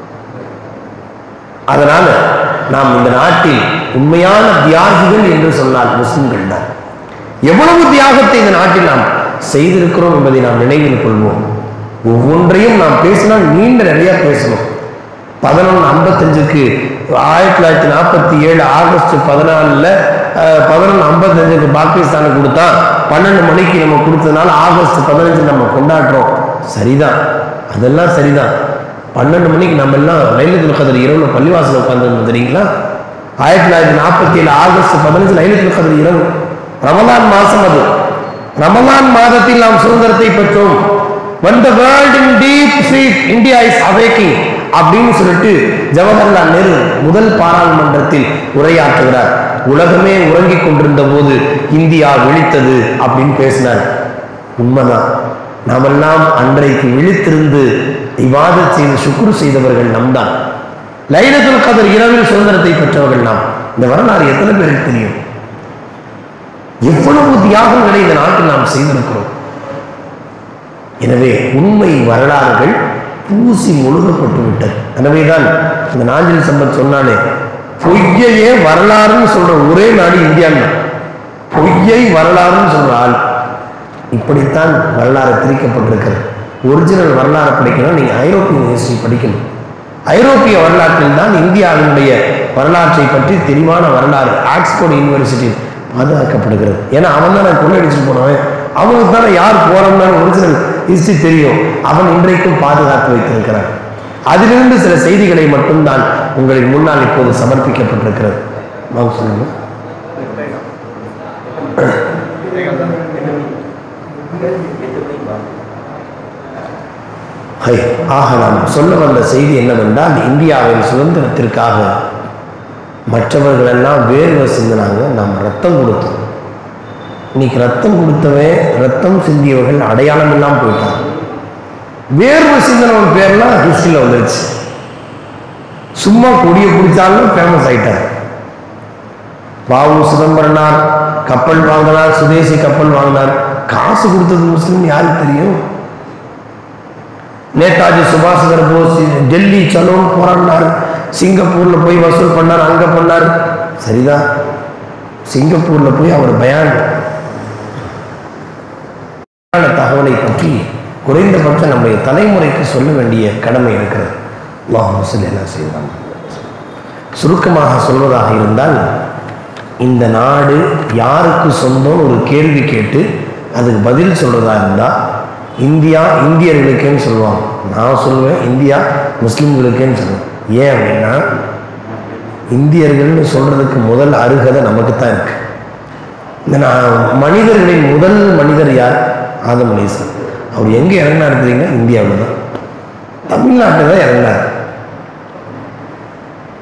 அதனால நாம் இந்த நாட்டில் உண்மையான தியாகிகள் என்று சொன்னால் முஸ்லிம்கள் தான் எவ்வளவு தியாகத்தை இந்த நாட்டில் நாம் செய்திருக்கிறோம் என்பதை நாம் நினைவில் கொள்வோம் ஒவ்வொன்றையும் நாம் பேசினால் நீண்ட நிறைய பேசணும் பதினொன்று ஐம்பத்தஞ்சுக்கு ஆயிரத்தி தொள்ளாயிரத்தி நாற்பத்தி ஏழு ஆகஸ்ட் பதினாலில் பதினொன்று ஐம்பத்தஞ்சுக்கு பாகிஸ்தானுக்கு கொடுத்தா பன்னெண்டு மணிக்கு நம்ம கொடுத்ததுனால ஆகஸ்ட் பதினஞ்சு நம்ம கொண்டாடுறோம் சரிதான் அதெல்லாம் சரிதான் பன்னெண்டு மணிக்கு நம்ம எல்லாம் லைலத்துல் கதிர் இரவு பள்ளிவாசல் உட்காந்துருந்தோம் தெரியுங்களா ஆயிரத்தி தொள்ளாயிரத்தி நாற்பத்தி ஏழு ஆகஸ்ட் பதினஞ்சு லைலத்துல் கதிர் இரவு ரமலான் மாசம் அது ரமலான் மாதத்தில் நாம் சுதந்திரத்தை பெற்றோம் when the world in deep sleep india is awaking அப்படின்னு சொல்லிட்டு ஜவஹர்லால் நேரு முதல் பாராளுமன்றத்தில் உரையாற்றுகிறார் உலகமே உறங்கிக் கொண்டிருந்த போது இந்தியா விழித்தது அப்படின்னு பேசினார் உண்மைதான் நாமெல்லாம் அன்றைக்கு விழித்திருந்து இவாதத் செய்து சுக்குரு செய்தவர்கள் நம் தான் லைலத்துல் கதர் இரவில் சுதந்திரத்தை பெற்றவர்கள் நாம் இந்த வரலாறு எத்தனை பேருக்கு தெரியும் எவ்வளவு தியாகங்களை இந்த நாட்டில் நாம் செய்திருக்கிறோம் எனவே உண்மை வரலாறுகள் பூசி முழுகப்பட்டு விட்டது எனவேதான் இந்த நாஞ்சில் சம்பத் சொன்னானே பொய்யையே வரலாறுன்னு சொல்ற ஒரே நாடு இந்தியான்னு பொய்யை வரலாறுன்னு சொல்ற ஆள் இப்படித்தான் வரலாறு திரிக்கப்பட்டிருக்கிறது ஒரிஜினல் வரலாறு படிக்கணும் நீங்க ஐரோப்பிய ஹிஸ்டரி படிக்கணும் ஐரோப்பிய வரலாற்றில் தான் இந்தியாவினுடைய வரலாற்றை பற்றி தெளிவான வரலாறு ஆக்ஸ்போர்ட் யூனிவர்சிட்டி பாதுகாக்கப்படுகிறது ஏன்னா அவன் தான் கொள்ளையடிச்சுட்டு போனவன் அவனுக்கு தானே யார் போறோம்னு ஒரிஜினல் ஹிஸ்டரி தெரியும் அவன் இன்றைக்கும் பாதுகாத்து வைத்திருக்கிறான் அதிலிருந்து சில செய்திகளை மட்டும்தான் உங்களின் முன்னால் இப்போது சமர்ப்பிக்கப்பட்டிருக்கிறது வாங்க சொல்லுங்க ஹை ஆக நாம் சொல்ல வந்த செய்தி என்னவென்றால் இந்தியாவின் சுதந்திரத்திற்காக மற்றவர்கள் எல்லாம் வேர்வை சிந்தினாங்க நாம் ரத்தம் கொடுத்தோம் இன்னைக்கு ரத்தம் கொடுத்தவன் ரத்தம் சிந்தியவர்கள் அடையாளம் இல்லாம போயிட்டாங்க வேர்வை சிந்தனவன் பேர்லாம் ஹிஸ்டரியில் வந்துருச்சு சும்மா கொடியை பிடிச்சாலும் ஃபேமஸ் ஆயிட்டார் பாபு சிதம்பரனார் கப்பல் வாங்கினார் சுதேசி கப்பல் வாங்கினார் காசு கொடுத்தது முஸ்லீம் யாருக்கு தெரியும் நேதாஜி சுபாஷ் சந்திர போஸ் டெல்லி சலோன் போராடினார் சிங்கப்பூர்ல போய் வசூல் பண்ணார் அங்க பண்ணார் சரிதான் சிங்கப்பூர்ல போய் அவர் பயான் பயான் தகவலை பற்றி குறைந்தபட்சம் நம்முடைய தலைமுறைக்கு சொல்ல வேண்டிய கடமை இருக்கிறது அல்லாஹ் முஸ்லிம் என்ன செய்வாங்க சுருக்கமாக சொல்வதாக இருந்தால் இந்த நாடு யாருக்கு சொந்தம் ஒரு கேள்வி கேட்டு அதுக்கு பதில் சொல்றதா இருந்தா இந்தியா இந்தியர்களுக்கேன்னு சொல்லுவாங்க நான் சொல்லுவேன் இந்தியா முஸ்லிம்களுக்கேன்னு சொல்லுவேன் ஏன் அப்படின்னா இந்தியர்கள்னு சொல்றதுக்கு முதல் அருகதை நமக்கு தான் இருக்கு இந்த நான் மனிதர்களின் முதல் மனிதர் யார் ஆதம் அலிஸ்லாம் அவர் எங்கே இறங்கினார் தெரியுங்களா இந்தியாவில் தான் தமிழ்நாட்டில் தான் இறங்கினார்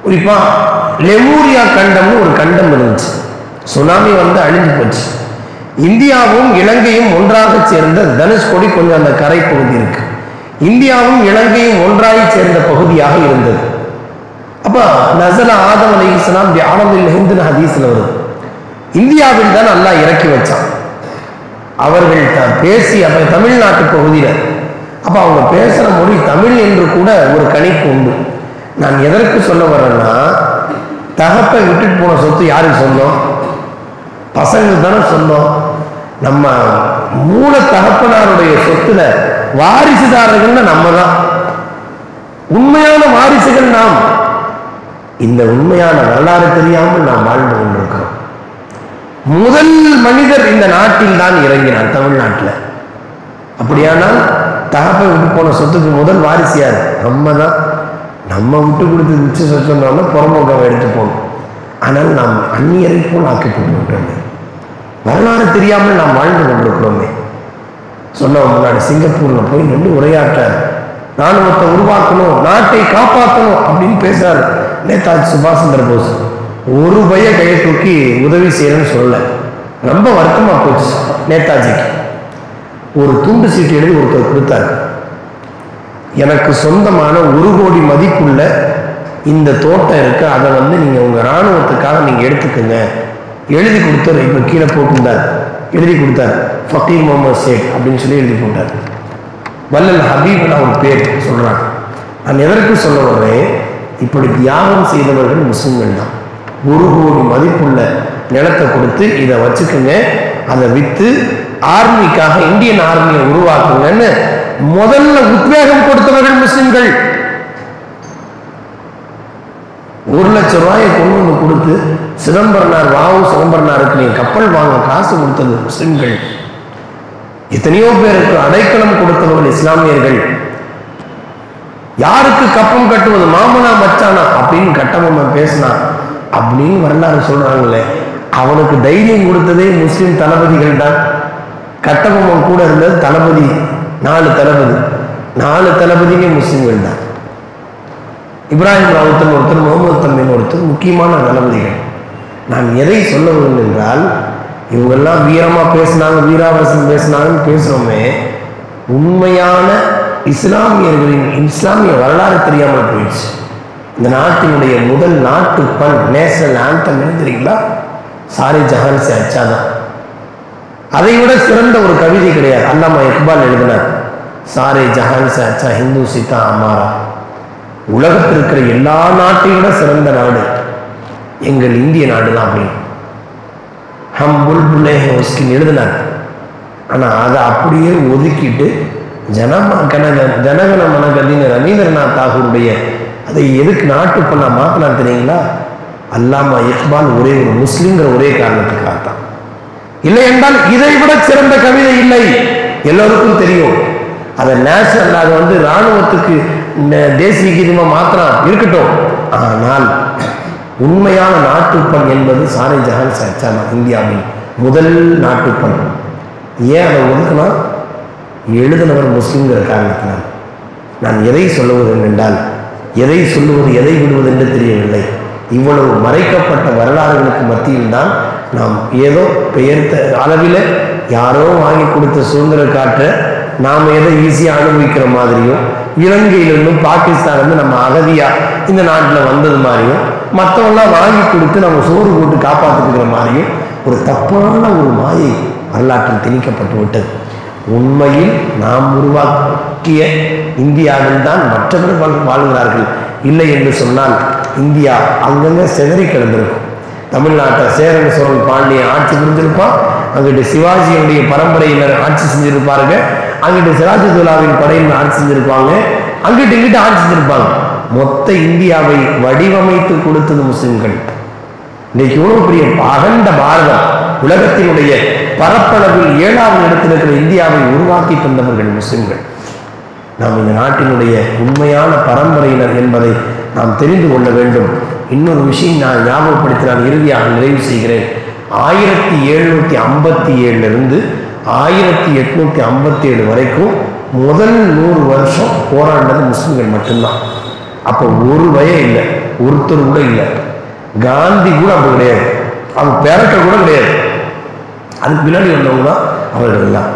குறிப்பா லெமூரியா கண்டம்னு ஒரு கண்டம் இருந்துச்சு சுனாமி வந்து அழிஞ்சு போச்சு இந்தியாவும் இலங்கையும் ஒன்றாக சேர்ந்த தனுஷ்கோடி கொஞ்சம் அந்த கரை பகுதி இருக்கு இந்தியாவும் இலங்கையும் ஒன்றாய் சேர்ந்த பகுதியாக இருந்தது அப்ப நசல ஆதம் அலி இஸ்லாம் தியானமில் ஹிந்துன்னு ஹதீஸ்ல வருது இந்தியாவில் தான் அல்லாஹ் இறக்கி வச்சான் அவர்கள் த- பேசி அப்ப தமிழ்நாட்டு பகுதியில் அப்ப அவங்க பேசுற மொழி தமிழ் என்று கூட ஒரு கணிப்பு உண்டு நான் எதற்கு சொல்ல வரேன்னா தகப்பை விட்டுட்டு போன சொத்து யாருக்கு சொந்தம் பசங்களுக்கு தானே சொந்தம் நம்ம மூல தகப்பனாருடைய சொத்துல வாரிசுதாரர்கள்னா நம்ம தான் உண்மையான வாரிசுகள் நாம் இந்த உண்மையான வரலாறு தெரியாமல் நாம் வாழ்ந்து கொண்டிருக்கிறோம் முதல் மனிதர் இந்த நாட்டில் தான் இறங்கினார் தமிழ்நாட்டில் அப்படியானால் தகப்பை விட்டு போன சொத்துக்கு முதல் வாரிசு யார் நம்ம தான் நம்ம விட்டு கொடுத்து மிச்ச சொத்தோம்னா புறம்போக்கம் எடுத்து போகணும் ஆனால் நாம் அந்நியரை போல் ஆக்கப்பட்டு விட்டோமே வரலாறு தெரியாமல் நாம் வாழ்ந்து கொண்டிருக்கிறோமே சொன்னோம் முன்னாடி சிங்கப்பூர்ல போய் நின்று உரையாற்றார் ராணுவத்தை உருவாக்கணும் நாட்டை காப்பாற்றணும் அப்படின்னு பேசுறாரு நேதாஜி சுபாஷ் சந்திர போஸ் ஒரு பைய கையை தூக்கி உதவி செய்யறேன்னு சொல்லல ரொம்ப வருத்தமா போச்சு நேதாஜிக்கு ஒரு துண்டு சீட்டு எழுதி ஒருத்தர் கொடுத்தாரு எனக்கு சொந்தமான ஒரு கோடி மதிப்புள்ள இந்த தோட்டம் இருக்கு அதை வந்து நீங்க உங்க ராணுவத்துக்காக நீங்க எடுத்துக்கோங்க எழுதி கொடுத்தாரு இப்ப கீழே போட்டிருந்தார் எழுதி கொடுத்தார் ஃபக்கீர் முகமது ஷேக் அப்படின்னு சொல்லி எழுதி போட்டார் வல்லல் ஹபீப்னு அவர் பேர் சொல்றாங்க நான் எதற்கு சொல்ல வர்றேன் இப்படி தியாகம் செய்தவர்கள் முஸ்லிம்கள் தான் ஒரு கோடி மதிப்புள்ள நிலத்தை கொடுத்து இதை வச்சுக்கோங்க அதை வித்து ஆர்மிக்காக இந்தியன் ஆர்மியை உருவாக்குங்கன்னு முதல்ல உத்வேகம் கொடுத்தவர்கள் முஸ்லிம்கள் ஒரு லட்சம் ரூபாயை கொண்டு வந்து கொடுத்து சிதம்பரனார் வாவு சிதம்பரனாருக்கு நீங்க கப்பல் வாங்க காசு கொடுத்தது முஸ்லிம்கள் எத்தனையோ பேருக்கு அடைக்கலம் கொடுத்தவர்கள் இஸ்லாமியர்கள் யாருக்கு கப்பம் கட்டுவது மாமனா மச்சானா அப்படின்னு கட்டபொம்மன் பேசினா அப்படின்னு வரலாறு சொல்றாங்களே அவனுக்கு தைரியம் கொடுத்ததே முஸ்லிம் தளபதிகள் தான் கட்டபொம்மன் கூட இருந்தது தளபதி நாலு தளபதி நாலு தளபதியுமே முஸ்லிம்கள் தான் இப்ராஹிம் ராவுத்தன் ஒருத்தர் முகமது தம்பின் ஒருத்தர் முக்கியமான தளபதிகள் நான் எதை சொல்ல வேண்டும் என்றால் இவங்கெல்லாம் வீரமா பேசினாங்க வீராவசம் பேசினாங்கன்னு பேசுறோமே உண்மையான இஸ்லாமியர்களின் இஸ்லாமிய வரலாறு தெரியாமல் போயிடுச்சு இந்த நாட்டினுடைய முதல் நாட்டு பண் நேஷனல் ஆந்தம் என்ன தெரியுங்களா சாரி ஜஹான் சே அச்சா தான் அதை விட சிறந்த ஒரு கவிதை கிடையாது அல்லாமா இக்பால் எழுதினார் சாரே ஜஹான் சே அச்சா ஹிந்து சீதா அமாரா உலகத்தில் இருக்கிற எல்லா நாட்டையும் விட சிறந்த நாடு எங்கள் இந்திய நாடு தான் அப்படின்னு ஹம் புல்புலே உஸ்கின் எழுதினார் ஆனால் அதை அப்படியே ஒதுக்கிட்டு ஜனம கனக ஜனகன மனகதின்னு ரவீந்திரநாத் தாகூருடைய அதை எதுக்கு நாட்டு பண்ண மாத்தினார் தெரியுங்களா அல்லாமா இக்பால் ஒரே ஒரு முஸ்லிம்ங்கிற ஒரே காரணத்துக்காக தான் இல்லை என்றால் இதை விட சிறந்த கவிதை இல்லை எல்லோருக்கும் தெரியும் அதை நேஷனல் அதை வந்து ராணுவத்துக்கு ந- தேசிய கீதமா மாத்திரம் இருக்கட்டும் ஆனால் உண்மையான நாட்டுப்பண் என்பது சாரை ஜஹான் சச்சானா இந்தியாவின் முதல் நாட்டுப்பண் ஏன் அதை ஒதுக்கினா எழுதினவர் முஸ்லிம்ங்கிற காரணத்தினால் நான் எதை சொல்லுவது என்றால் எதை சொல்லுவது எதை விடுவது என்று தெரியவில்லை இவ்வளவு மறைக்கப்பட்ட வரலாறுகளுக்கு மத்தியில் தான் நாம் ஏதோ பெயர்த்த அளவில் யாரோ வாங்கி கொடுத்த சுதந்திர காற்றை நாம் எதை ஈஸியாக அனுபவிக்கிற மாதிரியும் இலங்கையிலிருந்தும் பாகிஸ்தான்லேருந்து நம்ம அகதியா இந்த நாட்டில் வந்தது மாதிரியும் மற்றவங்களாம் வாங்கி கொடுத்து நம்ம சோறு போட்டு காப்பாற்றிக்கிற மாதிரியும் ஒரு தப்பான ஒரு மாயை வரலாற்றில் திணிக்கப்பட்டு விட்டது உண்மையில் நாம் உருவாக்கிய இந்தியாவில் தான் மற்றவர்கள் வாழ்- வாழ்கிறார்கள் இல்லை என்று சொன்னால் இந்தியா அங்கங்க சிதறி கிடந்திருக்கும் தமிழ்நாட்டை சேரன் சோழன் பாண்டியன் ஆட்சி புரிஞ்சிருப்பான் அங்கிட்டு சிவாஜியினுடைய பரம்பரையினர் ஆட்சி செஞ்சிருப்பாருங்க அங்கிட்டு சிராஜுதுல்லாவின் படையினர் ஆட்சி செஞ்சிருப்பாங்க அங்கிட்டு இங்கிட்டு ஆட்சி செஞ்சிருப்பாங்க மொத்த இந்தியாவை வடிவமைத்து கொடுத்தது முஸ்லிம்கள் இன்னைக்கு இவ்வளவு பெரிய அகண்ட பாரதம் உலகத்தினுடைய பரப்பளவில் ஏழாவது இடத்தில் இருக்கிற இந்தியாவை உருவாக்கி தந்தவர்கள் முஸ்லிம்கள் நாம் இந்த நாட்டினுடைய உண்மையான பரம்பரையினர் என்பதை நாம் தெரிந்து கொள்ள வேண்டும் இன்னொரு விஷயம் நான் ஞாபகப்படுத்தி நான் இறுதியாக நிறைவு செய்கிறேன் ஆயிரத்தி எழுநூத்தி ஐம்பத்தி ஏழுலேருந்து ஆயிரத்தி எட்நூத்தி ஐம்பத்தி ஏழு வரைக்கும் முதல் நூறு வருஷம் போராடினது முஸ்லிம்கள் மட்டும்தான் அப்போ ஒரு பயம் இல்லை ஒருத்தர் கூட இல்லை காந்தி கூட அப்படி கிடையாது அவங்க பேரட்ட கூட கிடையாது அதுக்கு பின்னாடி வந்தவங்க தான் அவர்கள் எல்லாம்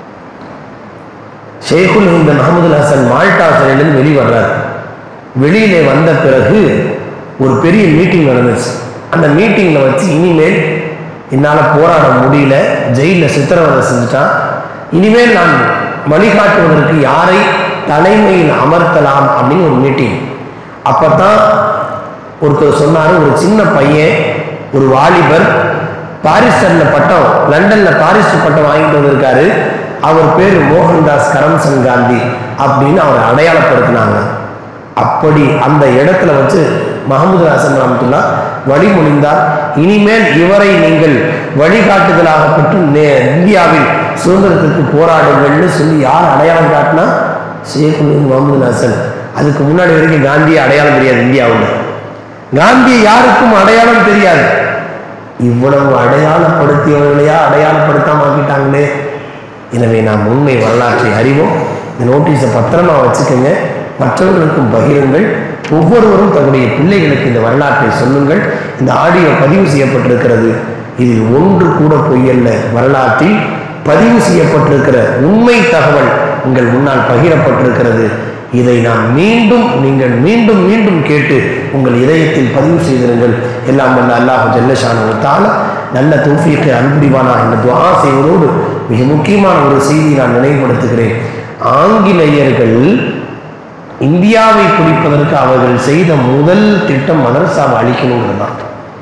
ஷேகுல் ஹிந்த் அகமதுல் ஹசன் மால்டா சிறையிலிருந்து வெளியே வர்றார் வெளியிலே வந்த பிறகு ஒரு பெரிய மீட்டிங் நடந்துச்சு அந்த மீட்டிங்கில் வச்சு இனிமேல் என்னால் போராட முடியல ஜெயிலில் சித்திரவதை செஞ்சுட்டான் இனிமேல் நான் வழிகாட்டுவதற்கு யாரை தலைமையில் அமர்த்தலாம் அப்படின்னு ஒரு மீட்டிங் அப்போ தான் ஒருத்தர் சொன்னார் ஒரு சின்ன பையன் ஒரு வாலிபர் பாரிஸ்டர்ல பட்டம் லண்டன்ல பாரிஸ்டர் பட்டம் வாங்கிட்டு வந்திருக்காரு அவர் பேர் மோகன்தாஸ் கரம்சந்த் காந்தி அப்படின்னு அவரை அடையாளப்படுத்தினாங்க அப்படி அந்த இடத்துல வச்சு மஹமூது ஹாசன் ரஹமத்துல்லா வழிமொழிந்தார் இனிமேல் இவரை நீங்கள் வழிகாட்டுதலாக பெற்று நே- இந்தியாவில் சுதந்திரத்திற்கு போராடுங்கள்னு சொல்லி யார் அடையாளம் காட்டினா ஷேகுல் முகமது ஹாசன் அதுக்கு முன்னாடி வரைக்கும் காந்தியை அடையாளம் தெரியாது இந்தியாவில் காந்தியை யாருக்கும் அடையாளம் தெரியாது இவ்வளவு அடையாளப்படுத்தியவர்களையா அடையாளப்படுத்தாம ஆக்கிட்டாங்களே எனவே நாம் உண்மை வரலாற்றை அறிவோம் இந்த நோட்டீஸை பத்திரமா வச்சுக்கோங்க மற்றவர்களுக்கும் பகிருங்கள் ஒவ்வொருவரும் தன்னுடைய பிள்ளைகளுக்கு இந்த வரலாற்றை சொல்லுங்கள் இந்த ஆடியோ பதிவு செய்யப்பட்டிருக்கிறது இதில் ஒன்று கூட பொய்யல்ல வரலாற்றில் பதிவு செய்யப்பட்டிருக்கிற உண்மை தகவல் உங்கள் முன்னால் பகிரப்பட்டிருக்கிறது இதை நாம் மீண்டும் நீங்கள் மீண்டும் மீண்டும் கேட்டு உங்கள் இதயத்தில் பதிவு செய்திருங்கள் எல்லாம் வல்ல அல்லாஹ் ஜல்லஷானு தால நல்ல தௌஃபீக்கை அன்புரிவானா என்ற துவா செய்வதோடு மிக முக்கியமான ஒரு செய்தி நான் நினைவுபடுத்துகிறேன் ஆங்கிலேயர்கள் இந்தியாவை பிடிப்பதற்கு அவர்கள் செய்த முதல் திட்டம் மதரசாவை அழிக்கணுங்கிறது தான்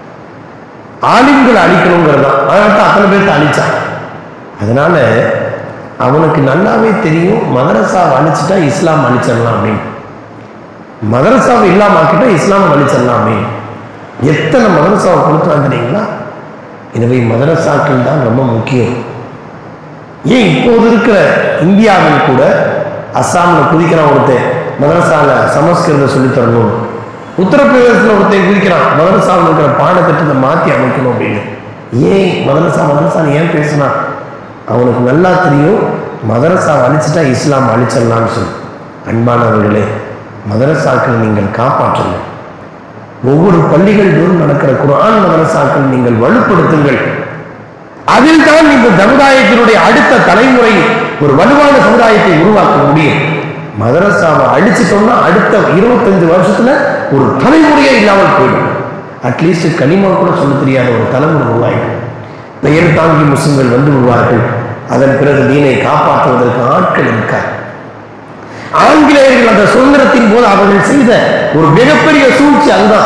ஆலிம்களை அழிக்கணுங்கிறது தான் அதனால தான் அத்தனை பேர்த்த அழிச்சான் அதனால அவனுக்கு நல்லாவே தெரியும் மதரசாவை அழிச்சிட்டா இஸ்லாம் அழிச்சிடலாம் அப்படின்னு மதரசாவை இல்லாம ஆக்கிட்டா இஸ்லாம் அழிச்சிடலாம் அப்படின்னு எத்தனை மதரசாவை கொடுத்துறாங்க தெரியுங்களா எனவே மதரசாக்கள் தான் ரொம்ப முக்கியம் ஏன் இப்போது இருக்கிற இந்தியாவில் கூட அஸ்ஸாமில் குதிக்கிறான் ஒருத்தன் மதரசால சமஸ்கிருத சொல்லித் தரணும் உத்தரப்பிரதேசத்தில் ஒருத்தன் குதிக்கிறான் மதரசாவில் இருக்கிற பாடத்திட்டத்தை மாற்றி அமைக்கணும் அப்படின்னு ஏன் மதரசா மதரசான்னு ஏன் பேசினான் அவனுக்கு நல்லா தெரியும் மதரசாவை அழிச்சிட்டா இஸ்லாம் அழிச்சிடலாம்னு சொல்லி அன்பானவர்களே மதரசாக்கள் நீங்கள் காப்பாற்றுங்கள் ஒவ்வொரு பள்ளிகள் தோறும் நடக்கிற குர்ஆன் மதரசாக்கள் நீங்கள் வலுப்படுத்துங்கள் அதில் தான் இந்த சமுதாயத்தினுடைய அடுத்த தலைமுறை ஒரு வலுவான சமுதாயத்தை உருவாக்க முடியும் மதரசாவை அழிச்சிட்டோம்னா அடுத்த இருபத்தஞ்சு வருஷத்துல ஒரு தலைமுறையே இல்லாமல் போயிடும் அட்லீஸ்ட் கனிமா கூட சொல்ல தெரியாத ஒரு தலைமுறை உருவாயிடும் பெயர் தாங்கி முஸ்லிம்கள் வந்து விடுவார்கள் அதன் பிறகு தீனை காப்பாற்றுவதற்கு ஆட்கள் இருக்கார் ஆங்கிலேயர்கள் அந்த சுதந்திரத்தின் போது அவர்கள் செய்த ஒரு மிகப்பெரிய சூழ்ச்சி அதுதான்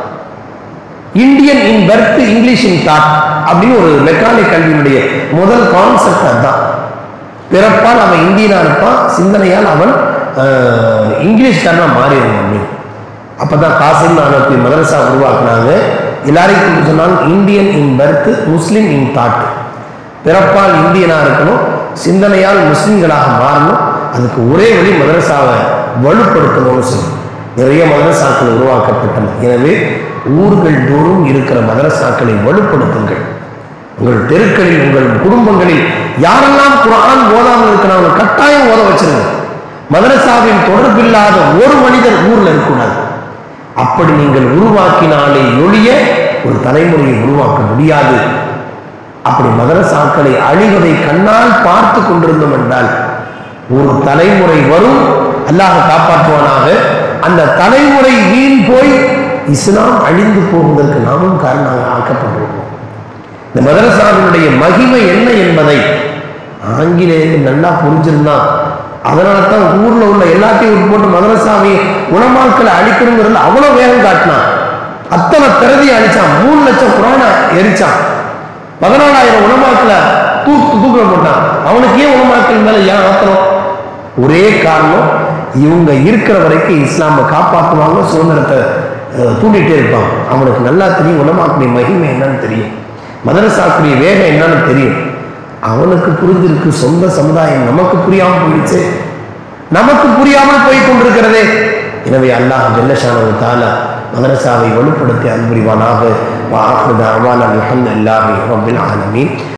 Indian in birth English in thought அப்படின்னு ஒரு மெக்கானிக் கல்வியினுடைய முதல் கான்செப்ட் அதுதான் பிறப்பால் அவன் இந்தியனா இருப்பான் சிந்தனையால் அவன் ஆஹ், இங்கிலீஷ்காரனா மாறிடுவான் அப்படின்னு அப்பதான் காசிம் நானூத்தி மதரசா உருவாக்குனாங்க எல்லாரையும் கூப்பிட்டு சொன்னாங்க Indian in birth Muslim in thought பிறப்பால் இந்தியனா இருக்கணும் சிந்தனையால் முஸ்லிம்களாக மாறணும் அதுக்கு ஒரே வழி மதரசாவை வலுப்படுத்தணும்னு சொல்லி நிறைய மதரசாக்கள் உருவாக்கப்பட்டன எனவே ஊர்கள் தோறும் இருக்கிற மதரசாக்களை வலுப்படுத்துங்கள் உங்கள் தெருக்களில் உங்கள் குடும்பங்களில் யாரெல்லாம் குர்ஆன் ஓதாமல் இருக்கிறாங்க கட்டாயம் ஓத வச்சிருங்க மதரசாவின் தொடர்பில்லாத ஒரு மனிதர் ஊர்ல இருக்கக்கூடாது அப்படி நீங்கள் உருவாக்கினாலே ஒழிய ஒரு தலைமுறையை உருவாக்க முடியாது அப்படி மதரசாக்களை அழிவதை கண்ணால் பார்த்து கொண்டிருந்தோம் என்றால் ஒரு தலைமுறை வரும் அல்லாஹ் காப்பாற்றுவானாக அந்த தலைமுறை வீண் போய் இஸ்லாம் அழிந்து போவதற்கு நாமும் காரணமாக ஆக்கப்பட்டிருப்போம் இந்த மதரசாவினுடைய மகிமை என்ன என்பதை ஆங்கிலேயர்கள் நல்லா புரிஞ்சிருந்தான் அதனால தான் ஊர்ல உள்ள எல்லாத்தையும் போட்டு மதரசாவை உணமாக்களை அழிக்கணுங்கிறது அவ்வளவு வேகம் காட்டினான் அத்தனை திறதியை அழிச்சான் மூணு லட்சம் குரான எரிச்சான் பதினாலாயிரம் உணமாக்களை தூக்கு தூக்கில போட்டான் அவனுக்கு ஏன் உணமாக்கள் மேல ஏன் ஆத்திரம் ஒரே காரணம் இவங்க இருக்கிற வரைக்கும் இஸ்லாமை காப்பாற்றுவாங்க சுதந்திரத்தை அஹ், தூண்டிட்டே இருப்பான் அவனுக்கு நல்லா தெரியும் உலமாக்குடைய மகிமை என்னன்னு தெரியும் மதரசாக்குடைய வேகம் என்னன்னு தெரியும் அவனுக்கு புரிஞ்சிருக்கு சொந்த சமுதாயம் நமக்கு புரியாம போயிடுச்சு நமக்கு புரியாமல் போய் கொண்டிருக்கிறதே எனவே அல்லாஹ் ஜல்லஷானு தாலா மதரசாவை வலுப்படுத்தி அன்புரிவானாக வாஹுத அவான் அல்ஹம்துலில்லாஹி ரப்பில் ஆலமீன்